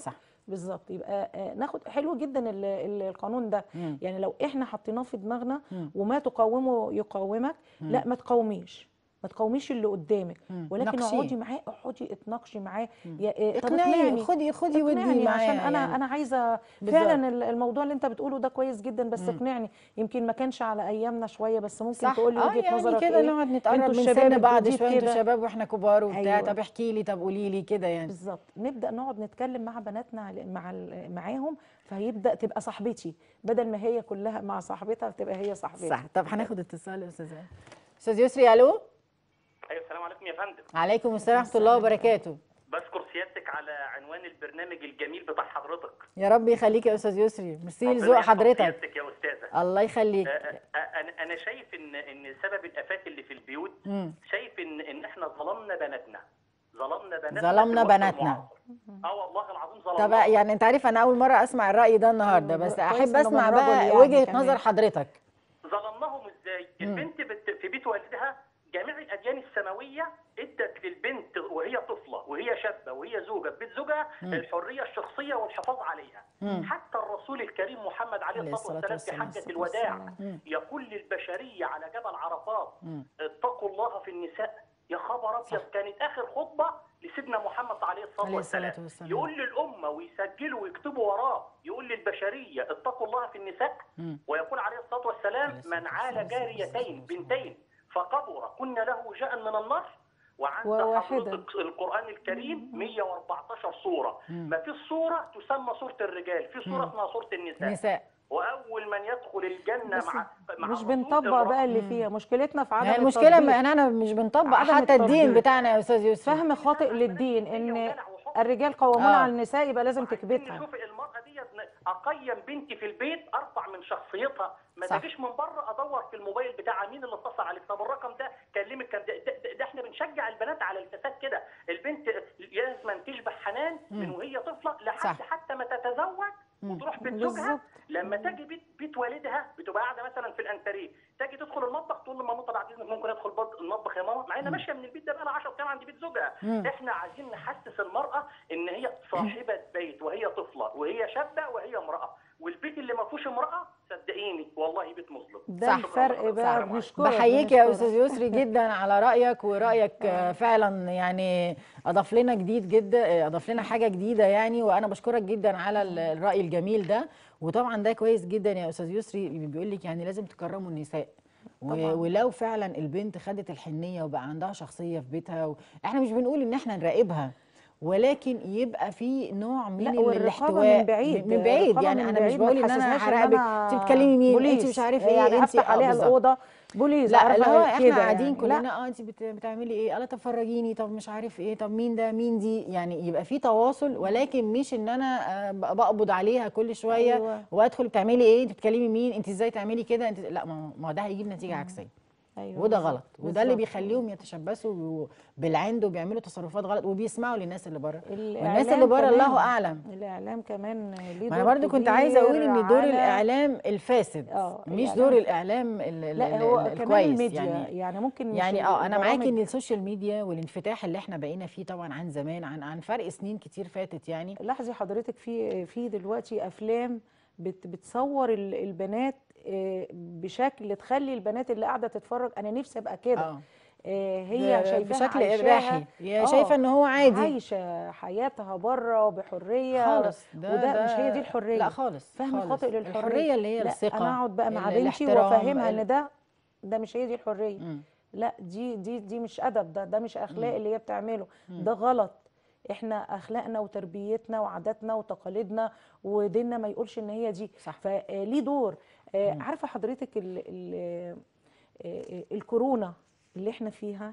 بالظبط يبقى آه، ناخد حلو جدا ال- ال- القانون ده مم. يعني لو احنا حطيناه في دماغنا مم. وما تقاومه يقاومك لا ما تقاوميش ما تقاوميش اللي قدامك مم. ولكن ناقشيه. اقعدي معاه اقعدي اتناقشي معاه يا آه، طب اقنعي اقنعني. خدي خدي ودي اقنعني معاه عشان انا يعني. انا عايزه بالظبط. فعلا ال- الموضوع اللي انت بتقوله ده كويس جدا بس اقنعني يمكن ما كانش على ايامنا شويه بس ممكن صح تقولي اه وجهه يعني نظرك كده ايه نقعد نتقرب انتوا من الشباب سن بعض الجديد شويه انتوا كده. شباب واحنا كبار وبتاع أيوة. طب احكي لي طب قولي لي كده يعني بالظبط نبدا نقعد نتكلم مع بناتنا على- مع ال- معاهم فيبدا تبقى صاحبتي بدل ما هي كلها مع صاحبتها تبقى هي صاحبتي صح طب هناخد اتصال يا استاذ استاذ يسري الو ايوه السلام عليكم يا فندم عليكم السلام ورحمه الله وبركاته بشكر سيادتك على عنوان البرنامج الجميل بتاع حضرتك يا رب يخليك يا استاذ يسري ميرسي ربنا لذوق يحفظ حضرتك سيادتك يا استاذه الله يخليك آه، آه، انا انا شايف ان ان سبب الافات اللي في البيوت مم. شايف ان ان احنا ظلمنا بناتنا ظلمنا بناتنا ظلمنا في الوقت بناتنا. المعاصر. اه والله العظيم طب ظلمنا يعني انت عارف انا اول مره اسمع الراي ده النهارده أيوة، بس كويس احب إنه اسمع من رجل بقى يعني وجهه كمان. نظر حضرتك ظلمناهم ازاي؟ البنت بت... في بيت والدها جميع الاديان السماويه ادت للبنت وهي طفله وهي شابه وهي زوجه في بيت زوجها الحريه الشخصيه والحفاظ عليها. مم. حتى الرسول الكريم محمد عليه عليه الصلاه الصلاة والسلام في والسلام. حجه الوداع والسلام. يقول للبشريه على جبل عرفات مم. اتقوا الله في النساء يا خبر ابيض كانت اخر خطبه لسيدنا محمد عليه الصلاه عليه الصلاة والسلام والسلام. يقول للامه ويسجلوا ويكتبوا وراه يقول للبشريه اتقوا الله في النساء مم. ويقول عليه الصلاه والسلام عليه الصلاة من عال والسلام. جاريتين بنتين فكبر كن له جاء من النار وعند وواحدة. حضرتك القرآن الكريم 114 سورة مم. ما فيش سورة تسمى سورة الرجال في سورة اسمها سورة النساء نساء وأول من يدخل الجنة بس مع مع مش الرسول بنطبق الرسول. بقى اللي فيها مشكلتنا في عدم يعني المشكله التطبيق. ما انا مش بنطبق عدم حتى الدين التطبيق. بتاعنا يا استاذ يوسف فهم خاطئ للدين ان الرجال قوامون آه. على النساء يبقى لازم عايزين تكبتها نشوف المرأة دي أقيم بنتي في البيت أرفع من شخصيتها ما صح. تجيش من بره أدور في الموبايل بتاع مين اللي اتصل عليك طب الرقم ده كلمك كان ده, ده, ده, ده احنا بنشجع البنات على الفساد كده البنت لازم تشبه حنان من وهي طفلة لحد صح. حتى ما تتزوج وتروح بيت زوجها بالظبط. لما تجي بيت بيت والدها بتبقى قاعده مثلا في الانتريه تجي تدخل المطبخ تقول لماما طب بعد اذنك ممكن ادخل بط- المطبخ يا ماما مع انها ماشيه من البيت ده بقى لها 10 ايام عند بيت زوجها مم. احنا عايزين نحسس المراه ان هي صاحبه بيت وهي طفله وهي شابه وهي امراه والبيت اللي ما فيهوش امراه صدقيني والله بيت مظلم ده صح. الفرق بقى صح. بنشكرك بحييك يا بنشكرك. استاذ يسري جدا على رايك ورايك آه، فعلا يعني اضاف لنا جديد جدا آه، اضاف لنا حاجه جديده يعني وانا بشكرك جدا على ال- الراي الجميل ده وطبعا ده كويس جدا يا استاذ يسري بيقول لك يعني لازم تكرموا النساء و- ولو فعلا البنت خدت الحنيه وبقى عندها شخصيه في بيتها و... احنا مش بنقول ان احنا نراقبها ولكن يبقى في نوع من لا، ال- والرقابة الاحتواء من بعيد، من بعيد الرقابة يعني من انا مش بعيد ما بقول ان تحسسهاش انا إن هراقبك أنا انت بتكلمي مين انت بوليس. مش عارف ايه يعني انت افتح آه، عليها بالظبط. الاوضه بوليس لا عارفة اللي هو احنا كده قاعدين يعني. كلنا لا اه انت بت- بتعملي ايه قال طب فرجيني طب مش عارف ايه طب مين ده مين دي يعني يبقى في تواصل ولكن مش ان انا آه، ب- بقبض عليها كل شويه أيوة. وادخل بتعملي ايه انت بتكلمي مين انت ازاي تعملي كده انت لا ما هو- ما هو ده هيجيب نتيجه عكسيه أيوة وده بالظبط. غلط وده اللي بالظبط. بيخليهم يتشبثوا بالعند وبيعملوا تصرفات غلط وبيسمعوا للناس اللي بره والناس الإعلام اللي بره كمان- الله اعلم الاعلام كمان ليه ما انا دور برضو كنت عايزه اقول كبير ان دور على- الاعلام الفاسد آه، مش الإعلام- دور الاعلام ال- ال- لا ال- هو ال- كمان الكويس الميديا يعني يعني, ممكن مش يعني اه انا معاكي ان البرامج- السوشيال ميديا والانفتاح اللي احنا بقينا فيه طبعا عن زمان عن عن فرق سنين كتير فاتت يعني لاحظي حضرتك في في دلوقتي افلام بت بتصور ال- البنات آه، بشكل تخلي البنات اللي قاعده تتفرج انا نفسي ابقى كده اه آه، هي ب- شايفاها بشكل عايشاها- اباحي هي آه، شايفه ان هو عادي عايشه حياتها بره بحريه خالص ده وده ده مش هي دي الحريه لا خالص فهم خالص. خاطئ للحريه الحريه اللي هي لا الثقه انا اقعد بقى مع ال- بنتي الاحترام، وافهمها ال- ان ده ده مش هي دي الحريه مم. لا دي دي دي مش ادب ده ده مش اخلاق اللي هي بتعمله ده غلط احنا اخلاقنا وتربيتنا وعاداتنا وتقاليدنا وديننا ما يقولش ان هي دي صح. فليه دور آه، عارفه حضرتك ال ال آه، الكورونا اللي احنا فيها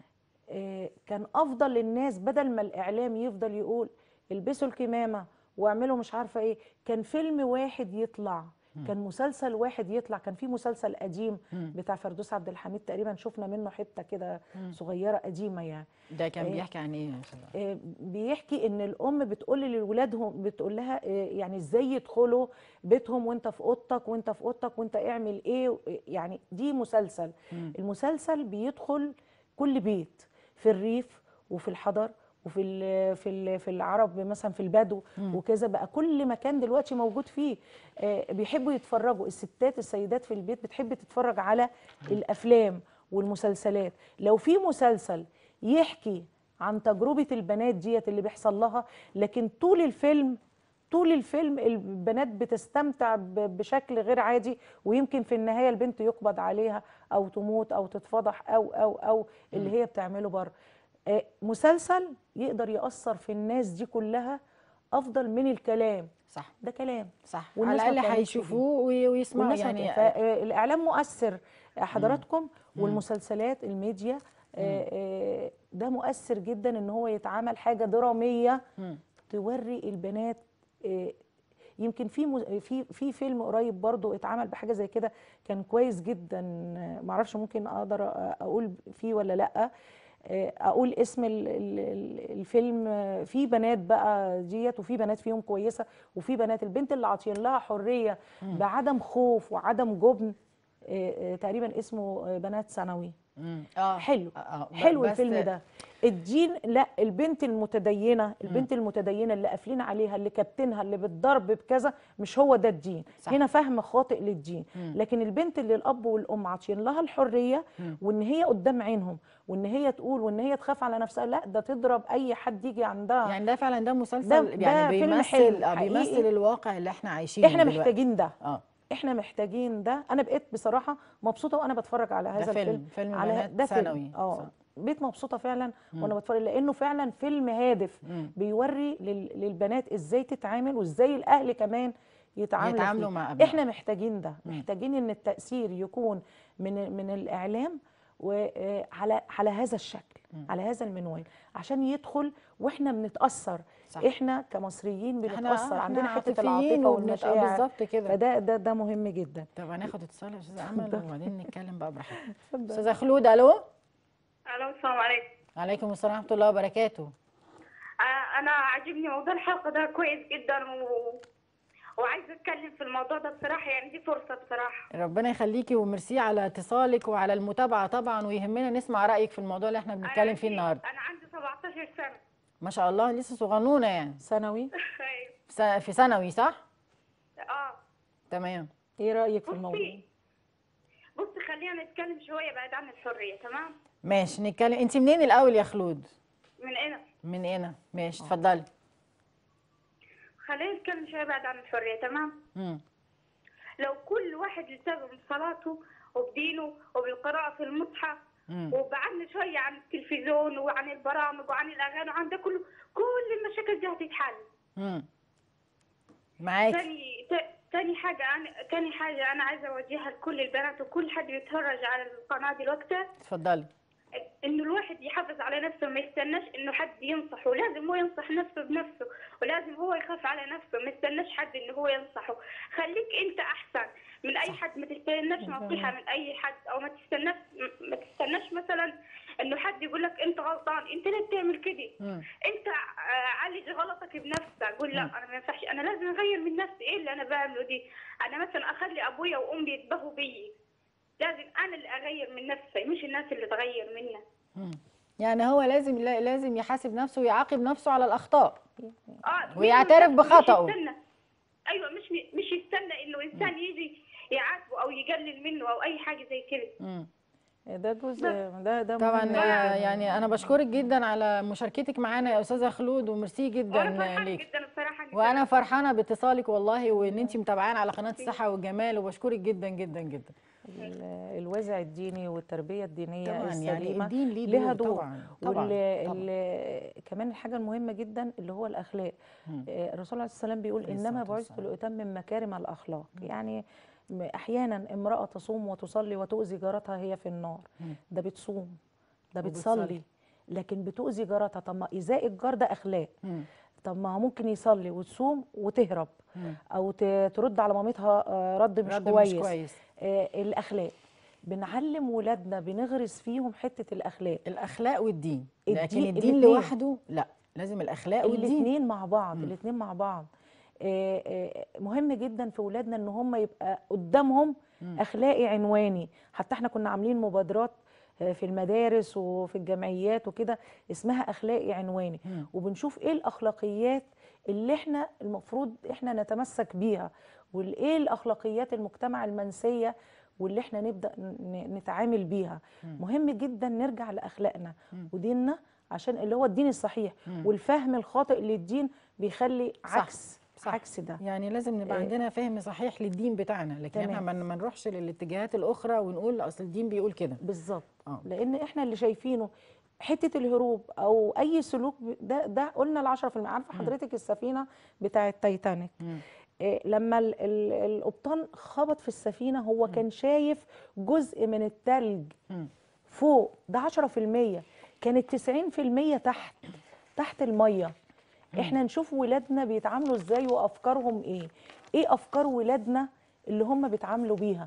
آه، كان افضل للناس بدل ما الاعلام يفضل يقول البسوا الكمامه واعملوا مش عارفه ايه كان فيلم واحد يطلع كان مسلسل واحد يطلع كان في مسلسل قديم بتاع فردوس عبد الحميد تقريبا شفنا منه حته كده صغيره قديمه يعني ده كان إيه؟ بيحكي عن ايه يا أستاذ؟ آه، بيحكي ان الام بتقول لولادهم بتقول لها آه، يعني ازاي يدخلوا بيتهم وانت في اوضتك وانت في اوضتك وانت اعمل ايه يعني دي مسلسل المسلسل بيدخل كل بيت في الريف وفي الحضر وفي ال في ال في العرب مثلا في البدو وكذا بقى كل مكان دلوقتي موجود فيه آه، بيحبوا يتفرجوا الستات السيدات في البيت بتحب تتفرج على الافلام والمسلسلات لو في مسلسل يحكي عن تجربة البنات ديت اللي بيحصل لها لكن طول الفيلم طول الفيلم البنات بتستمتع ب- بشكل غير عادي ويمكن في النهاية البنت يقبض عليها أو تموت أو تتفضح أو أو أو اللي هي بتعمله بره آه، مسلسل يقدر يأثر في الناس دي كلها أفضل من الكلام صح ده كلام صح على والناس ما الاقل بتعملش هيشوفوه وي- ويسمعوا والناس يعني يعني فالاعلام مؤثر حضراتكم والمسلسلات الميديا آه، آه، ده مؤثر جدا ان هو يتعمل حاجه دراميه مم. توري البنات آه، يمكن في مز- في في فيلم قريب برضو اتعمل بحاجه زي كده كان كويس جدا آه، معرفش ممكن اقدر أ- اقول فيه ولا لا آه، اقول اسم ال- ال- ال- الفيلم آه، في بنات بقى ديت وفي بنات فيهم كويسه وفي بنات البنت اللي عاطين لها حريه بعدم خوف وعدم جبن آه، آه، تقريبا اسمه آه، بنات ثانوي مم. اه حلو آه، آه. ب- حلو بس- الفيلم ده الدين لا البنت المتدينه البنت المتدينه اللي قافلين عليها اللي كابتنها اللي بالضرب بكذا مش هو ده الدين صح. هنا فهم خاطئ للدين لكن البنت اللي الاب والام عاطين لها الحريه وان هي قدام عينهم وان هي تقول وان هي تخاف على نفسها لا ده تضرب اي حد يجي عندها يعني ده فعلا ده مسلسل ده- ده يعني فيلم بيمثل حلو آه، حقيقي. بيمثل الواقع اللي احنا عايشينه احنا دلوقتي. محتاجين ده اه احنا محتاجين ده انا بقيت بصراحه مبسوطه وانا بتفرج على هذا فيلم- الفيلم فيلم على بنات ده فيلم. ثانوي. اه صح. بقيت مبسوطه فعلا وانا بتفرج لانه فعلا فيلم هادف مم. بيوري لل- للبنات ازاي تتعامل وازاي الاهل كمان يتعاملوا يتعاملوا فيه. مع أبنائهم. احنا محتاجين ده محتاجين ان التاثير يكون من من الاعلام وعلى على هذا الشكل على هذا المنوال عشان يدخل واحنا بنتاثر صح. احنا كمصريين احنا بنتاثر احنا عندنا حته عاطفيين العاطفه وبنت- آه، والمشاعر بالظبط كده فده ده ده مهم جدا طب هناخد اتصال يا استاذه امل اتفضل. وبعدين نتكلم بقى براحتنا اتفضل. استاذه خلود الو الو السلام عليكم عليكم السلام ورحمه الله وبركاته آه، انا عاجبني موضوع الحلقه ده كويس جدا و... وعايزه اتكلم في الموضوع ده بصراحه يعني دي فرصه بصراحه ربنا يخليكي وميرسي على اتصالك وعلى المتابعه طبعا ويهمنا نسمع رايك في الموضوع اللي احنا بنتكلم أنا فيه عندي- النهارده انا عندي 17 سنه ما شاء الله لسه صغنونه يعني ثانوي أيوة. في س- في ثانوي صح اه تمام ايه رايك في الموضوع بصي بصي خلينا نتكلم شويه بعد عن الحريه تمام ماشي نتكلم انت منين الاول يا خلود من هنا من هنا ماشي اتفضلي خلينا نتكلم شويه بعد عن الحريه تمام مم. لو كل واحد التزم بصلاته وبدينه وبالقراءه في المصحف مم. وبعدنا شويه عن التلفزيون وعن البرامج وعن الاغاني وعن ده كله كل المشاكل دي هتتحل مم. معاكي تاني ت- تاني حاجة أنا تاني حاجة أنا عايزة أوجهها لكل البنات وكل حد بيتفرج على القناة دلوقتي اتفضلي إنه الواحد يحافظ على نفسه ما يستناش إنه حد ينصحه لازم هو ينصح نفسه بنفسه ولازم هو يخاف على نفسه ما يستناش حد إنه هو ينصحه خليك أنت أحسن من أي حد ما تستناش نصيحة من أي حد أو ما تستناش ما تستناش مثلا إنه حد يقول لك أنت غلطان أنت ليه بتعمل كده مم. انت آه، عالج غلطك بنفسك قول لا انا ما ينفعش انا لازم اغير من نفسي ايه اللي انا بعمله دي انا مثلا اخلي ابويا وامي يتبهوا بيي لازم انا اللي اغير من نفسي مش الناس اللي تغير منا مم. يعني هو لازم لا- لازم يحاسب نفسه ويعاقب نفسه على الاخطاء اه ويعترف مش بخطأه. يستنى ايوه مش مش يستنى انه انسان يجي يعاتبه او يقلل منه او اي حاجه زي كده مم. ده جزء ده ده طبعا مهم آه، جداً. يعني انا بشكرك جدا على مشاركتك معانا يا استاذه خلود وميرسي وانا جدا فرحانه ليك جدا بصراحه إني وانا فرحانه باتصالك والله وان انت متابعانا على قناه الصحه والجمال وبشكرك جدا جدا جدا ال- الوازع الديني والتربيه الدينيه طبعا يعني السليمه الدين ليه لها دور دور طبعا طبعا, وال طبعاً. ال- كمان الحاجه المهمه جدا اللي هو الاخلاق مم. آه، الرسول عليه السلام بيقول عليه انما الصلاة بعثت والسلام. لاتمم مكارم الاخلاق يعني م- احيانا امراه تصوم وتصلي وتؤذي جارتها هي في النار مم. ده بتصوم ده وبتصلي. بتصلي لكن بتؤذي جارتها طب ما ايذاء الجار ده اخلاق مم. طب ما هو ممكن يصلي وتصوم وتهرب مم. او ت- ترد على مامتها آه، رد مش رد كويس مش كويس آه، الاخلاق بنعلم ولادنا بنغرس فيهم حته الاخلاق الاخلاق والدين لكن الدين- الدين الاتنين. لوحده لا لازم الاخلاق والدين الاثنين مع بعض الاثنين مع بعض آه، آه، مهم جدا في ولادنا ان هم يبقى قدامهم اخلاقي عنواني حتى احنا كنا عاملين مبادرات آه، في المدارس وفي الجمعيات وكده اسمها اخلاقي عنواني مم. وبنشوف ايه الاخلاقيات اللي احنا المفروض احنا نتمسك بيها وايه الاخلاقيات المجتمع المنسيه واللي احنا نبدا ن- نتعامل بيها مهم جدا نرجع لاخلاقنا وديننا عشان اللي هو الدين الصحيح والفهم الخاطئ للدين بيخلي صح، عكس صح. عكس ده يعني لازم نبقى إيه. عندنا فهم صحيح للدين بتاعنا لكن تمام. احنا ما ما نروحش للاتجاهات الاخرى ونقول اصل الدين بيقول كده بالظبط آه. لان احنا اللي شايفينه حته الهروب او اي سلوك ب- ده ده قلنا ال 10% عارفه حضرتك السفينه بتاعه تايتانيك مم. إيه لما ال- ال- القبطان خبط في السفينه هو كان شايف جزء من التلج مم. فوق ده 10% كانت 90% تحت تحت الميه احنا نشوف ولادنا بيتعاملوا ازاي وافكارهم ايه ايه افكار ولادنا اللي هم بيتعاملوا بيها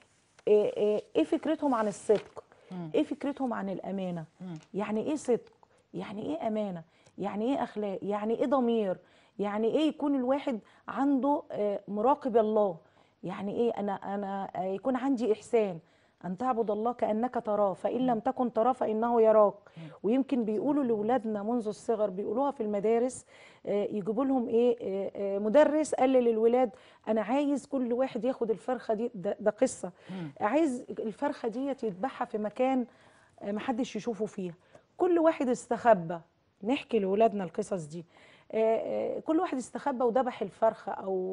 ايه, إيه, إيه فكرتهم عن الصدق ايه فكرتهم عن الامانه يعني ايه صدق يعني ايه امانه يعني ايه اخلاق يعني ايه ضمير يعني ايه يكون الواحد عنده آه، مراقب الله يعني ايه انا انا آه، يكون عندي احسان ان تعبد الله كانك تراه فان لم تكن تراه فانه يراك ويمكن بيقولوا لاولادنا منذ الصغر بيقولوها في المدارس آه، يجيبوا لهم ايه آه، آه، مدرس قال للولاد انا عايز كل واحد ياخد الفرخه دي ده, ده قصه عايز الفرخه دي يذبحها في مكان آه، محدش يشوفه فيها كل واحد استخبى نحكي لاولادنا القصص دي آه، آه، كل واحد استخبى وذبح الفرخه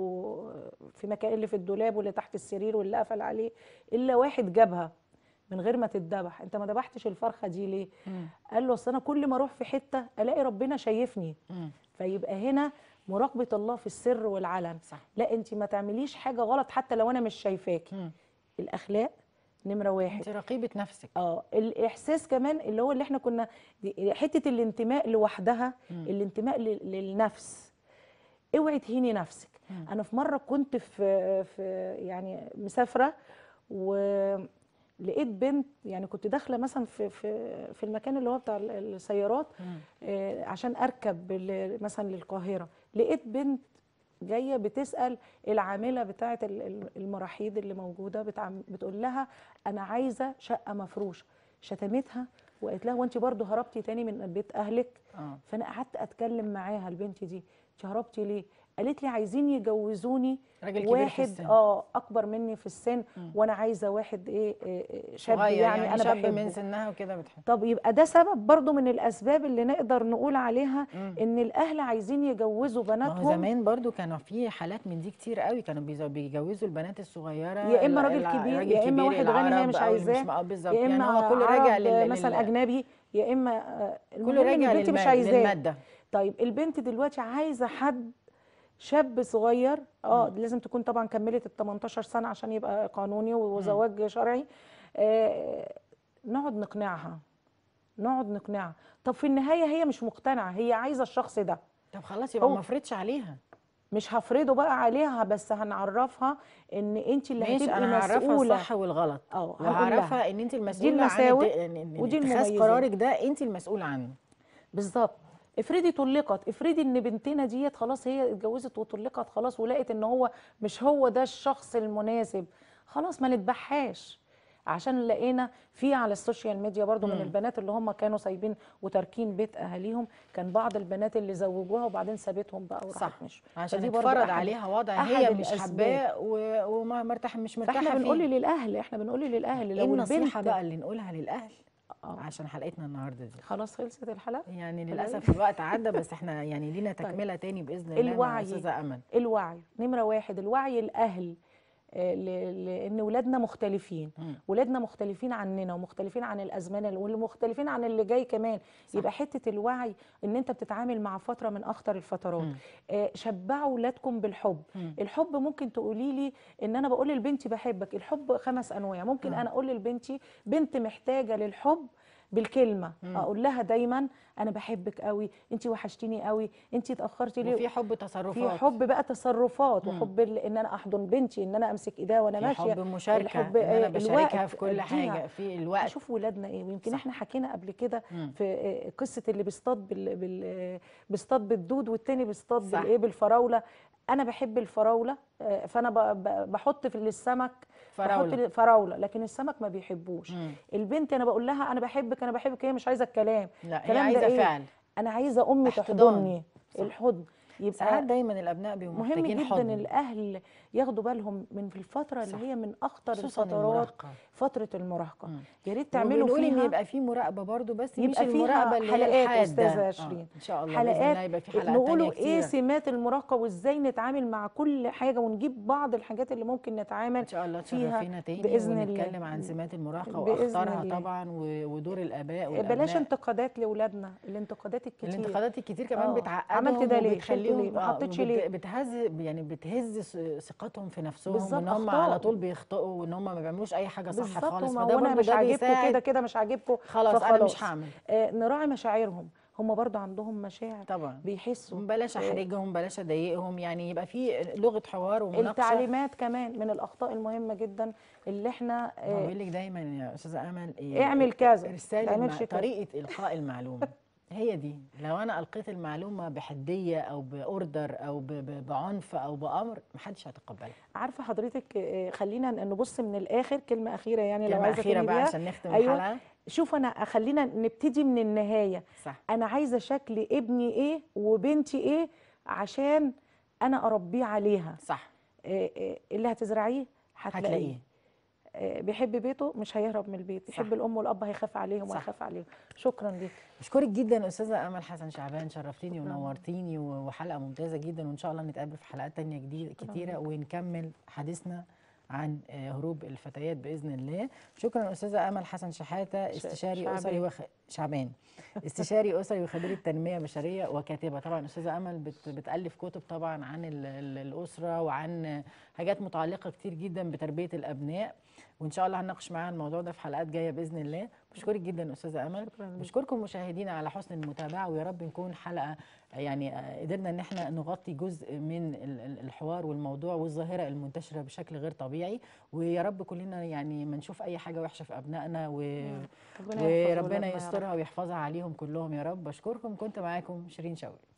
او في مكان اللي في الدولاب واللي تحت السرير واللي قفل عليه الا واحد جابها من غير ما تتذبح انت ما ذبحتش الفرخه دي ليه قال له اصل انا كل ما اروح في حته الاقي ربنا شايفني مم. فيبقى هنا مراقبه الله في السر والعلن صح. لا انت ما تعمليش حاجه غلط حتى لو انا مش شايفاكي مم. الاخلاق نمره واحد انت رقيبه نفسك اه الاحساس كمان اللي هو اللي احنا كنا دي- حته الانتماء لوحدها الانتماء لل- للنفس اوعي تهيني نفسك انا في مره كنت في في يعني مسافره ولقيت بنت يعني كنت داخله مثلا في في في المكان اللي هو بتاع ال- السيارات آه، عشان اركب ل- مثلا للقاهره لقيت بنت جايه بتسال العامله بتاعه ال- ال- المراحيض اللي موجوده بتعم- بتقول لها انا عايزه شقه مفروشه شتمتها وقالت لها وانت برضو هربتي تاني من بيت اهلك اه فانا قعدت اتكلم معاها البنت دي انت هربتي ليه قالت لي عايزين يجوزوني راجل كبير في واحد السن. اه اكبر مني في السن وانا عايزه واحد ايه, إيه إيه شاب صغير يعني, يعني انا شاب بحبه من سنها وكده بتحب طب يبقى ده سبب برضو من الاسباب اللي نقدر نقول عليها ان الاهل عايزين يجوزوا ما هو بناتهم زمان برضو كانوا في حالات من دي كتير قوي كانوا بيزو- بيجوزوا البنات الصغيره يا اما ال- راجل الع- كبير راجل يا اما كبير واحد غني هي العرب مش أو اللي عايزاه اه بالظبط يا يعني اما هو كله عرب راجع لل... مثلا لل... اجنبي يا اما آه، المهم كله إن راجع البنت مش للمال- عايزاه للماده طيب البنت دلوقتي عايزه حد شاب صغير اه لازم تكون طبعا كملت ال 18 سنه عشان يبقى قانوني وزواج شرعي آه نقعد نقنعها نقعد نقنعها طب في النهايه هي مش مقتنعه هي عايزه الشخص ده طب خلاص يبقى هو- ما افرضش عليها مش هفرضه بقى عليها بس هنعرفها ان انت اللي ماشي هتبقي انا هعرفها مسؤوله الصح والغلط اه هقول وهعرفها لها ان انت المسؤوله عن المساوئ الد- إن- إن ودي اتخاذ المميزات. قرارك ده انت المسؤوله عنه بالظبط افرضي طلقت افرضي ان بنتنا ديت خلاص هي اتجوزت وطلقت خلاص ولقت ان هو مش هو ده الشخص المناسب خلاص ما نتبعهاش عشان لقينا في على السوشيال ميديا برضو من البنات اللي هم كانوا سايبين وتاركين بيت اهاليهم كان بعض البنات اللي زوجوها وبعدين سابتهم بقى وراحت صح مشوا عشان فدي برضو اتفرض أحد- عليها وضع أحد هي مش الأسباب. حباه و- وما مرتاح مش مرتاحه فاحنا فيه بنقول للاهل احنا بنقول للاهل ايه لو النصيحه البنت بقى اللي نقولها للاهل آه. عشان حلقتنا النهارده دي خلاص خلصت الحلقه يعني الأهل؟ للاسف الوقت عدى بس احنا يعني لينا تكمله تاني باذن الله مع الوعي. استاذه امل الوعي نمرة واحد الوعي الأهل آه، ل- لأن ولادنا مختلفين ولادنا مختلفين عننا ومختلفين عن الأزمان ال- والمختلفين عن اللي جاي كمان صح. يبقى حتة الوعي إن أنت بتتعامل مع فترة من أخطر الفترات آه، شبعوا ولادكم بالحب الحب ممكن تقولي لي إن أنا بقول لبنتي بحبك الحب خمس أنواع ممكن أنا أقول لبنتي بنت محتاجة للحب بالكلمه اقول لها دايما انا بحبك قوي انت وحشتيني قوي انت اتاخرتي ليه وفي حب تصرفات في حب بقى تصرفات وحب ال- ان انا احضن بنتي ان انا امسك ايديها وانا في ماشيه حب مشاركه الحب ان انا آه، بشاركها الوقت في كل أديها. حاجه في الوقت اشوف ولادنا ايه ويمكن صح. احنا حكينا قبل كده مم. في آه، قصه اللي بيصطاد بال... بال... آه، بيصطاد بالدود والتاني بيصطاد صح. بالايه بالفراوله انا بحب الفراوله آه، فانا ب- ب- بحط في السمك فراولة. بحط فراوله لكن السمك ما بيحبوش مم. البنت انا بقول لها انا بحبك انا بحبك هي مش عايزه الكلام لا هي الكلام ده عايزه إيه؟ فعل انا عايزه امي احتضان. تحضني صح. الحضن ساعات يبقى دايما الابناء بيبقوا مهم محتاجين جدا حضن الاهل ياخدوا بالهم من في الفتره صح. اللي هي من اخطر خصوصاً الفترات المراهقة. فتره المراهقه مم. يا ريت تعملوا وبنقول ان فيها يبقى في مراقبه برضو بس مش يبقى المراقبه فيها اللي هي حلقات الحادة. استاذه آه، شيرين ان شاء الله باذن الله حلقات يبقى في حلقات نقولوا تانية ايه كتير سمات المراهقه وازاي نتعامل مع كل حاجه ونجيب بعض الحاجات اللي ممكن نتعامل ان شاء الله فيها تشرفينا تاني بإذن الله. ونتكلم عن سمات المراهقه بإذن واخطارها الله. طبعا و- ودور الاباء والابناء بلاش انتقادات لاولادنا الانتقادات الكتير الانتقادات الكتير كمان آه. بتعقدهم عملت ده ليه؟ شلته وبتخليهم ليه؟ ما آه، حطيتش وبت- ليه؟ بتهز يعني بتهز ث- ثقتهم في نفسهم بالظبط، وان هم أخطاء. على طول بيخطئوا وان هم ما بيعملوش اي حاجه صح بالظبط خالص ما فده هو انا برضو مش ده عاجبكم بيساعد كده كده مش عاجبكم خلاص انا مش فخلاص. هعمل آه نراعي مشاعرهم هم برضو عندهم مشاعر طبعا بيحسوا بلاش آه، احرجهم بلاش اضايقهم يعني يبقى في لغه حوار ومناقشه التعليمات كمان من الاخطاء المهمه جدا اللي احنا ما آه، بقول لك دايما يا استاذه امل إيه، اعمل كذا، ارسال ما المع... تعملش كذا. طريقه القاء المعلومه هي دي لو انا القيت المعلومه بحديه او باوردر او ب... ب... بعنف او بامر محدش هيتقبلها عارفه حضرتك آه، خلينا نبص من الاخر كلمه اخيره يعني لو كلمه عايزه اخيره تقولي بقى بيها. عشان نختم أيوة. الحلقه شوف انا خلينا نبتدي من النهايه صح انا عايزه شكل ابني ايه وبنتي ايه عشان انا اربيه عليها صح آه، آه، اللي هتزرعيه هتلاقيه هتلاقيه آه، بيحب بيته مش هيهرب من البيت صح. يحب الام والاب هيخاف عليهم صح. وهيخاف عليهم شكرا ليك بشكرك جدا استاذه امل حسن شعبان شرفتيني ونورتيني و- وحلقه ممتازه جدا وان شاء الله نتقابل في حلقات تانية جديده كتيره ونكمل حديثنا عن آه، هروب الفتيات باذن الله شكرا استاذه امل حسن شحاته استشاري شعبان. اسري وخ... شعبان استشاري اسري وخبيره تنميه بشريه وكاتبه طبعا استاذه امل بت... بتالف كتب طبعا عن ال... ال- الاسره وعن حاجات متعلقه كتير جدا بتربيه الابناء وان شاء الله هنناقش معاها الموضوع ده في حلقات جايه باذن الله بشكرك جدا استاذه امل بشكركم مشاهدينا على حسن المتابعه ويا رب نكون حلقه يعني آه، قدرنا ان احنا نغطي جزء من ال- ال- الحوار والموضوع والظاهره المنتشره بشكل غير طبيعي ويا رب كلنا يعني ما نشوف اي حاجه وحشه في ابنائنا و... ربنا يحفظ ولادنا وربنا يا رب. يسترها ويحفظها عليهم كلهم يا رب بشكركم كنت معاكم شيرين شوقي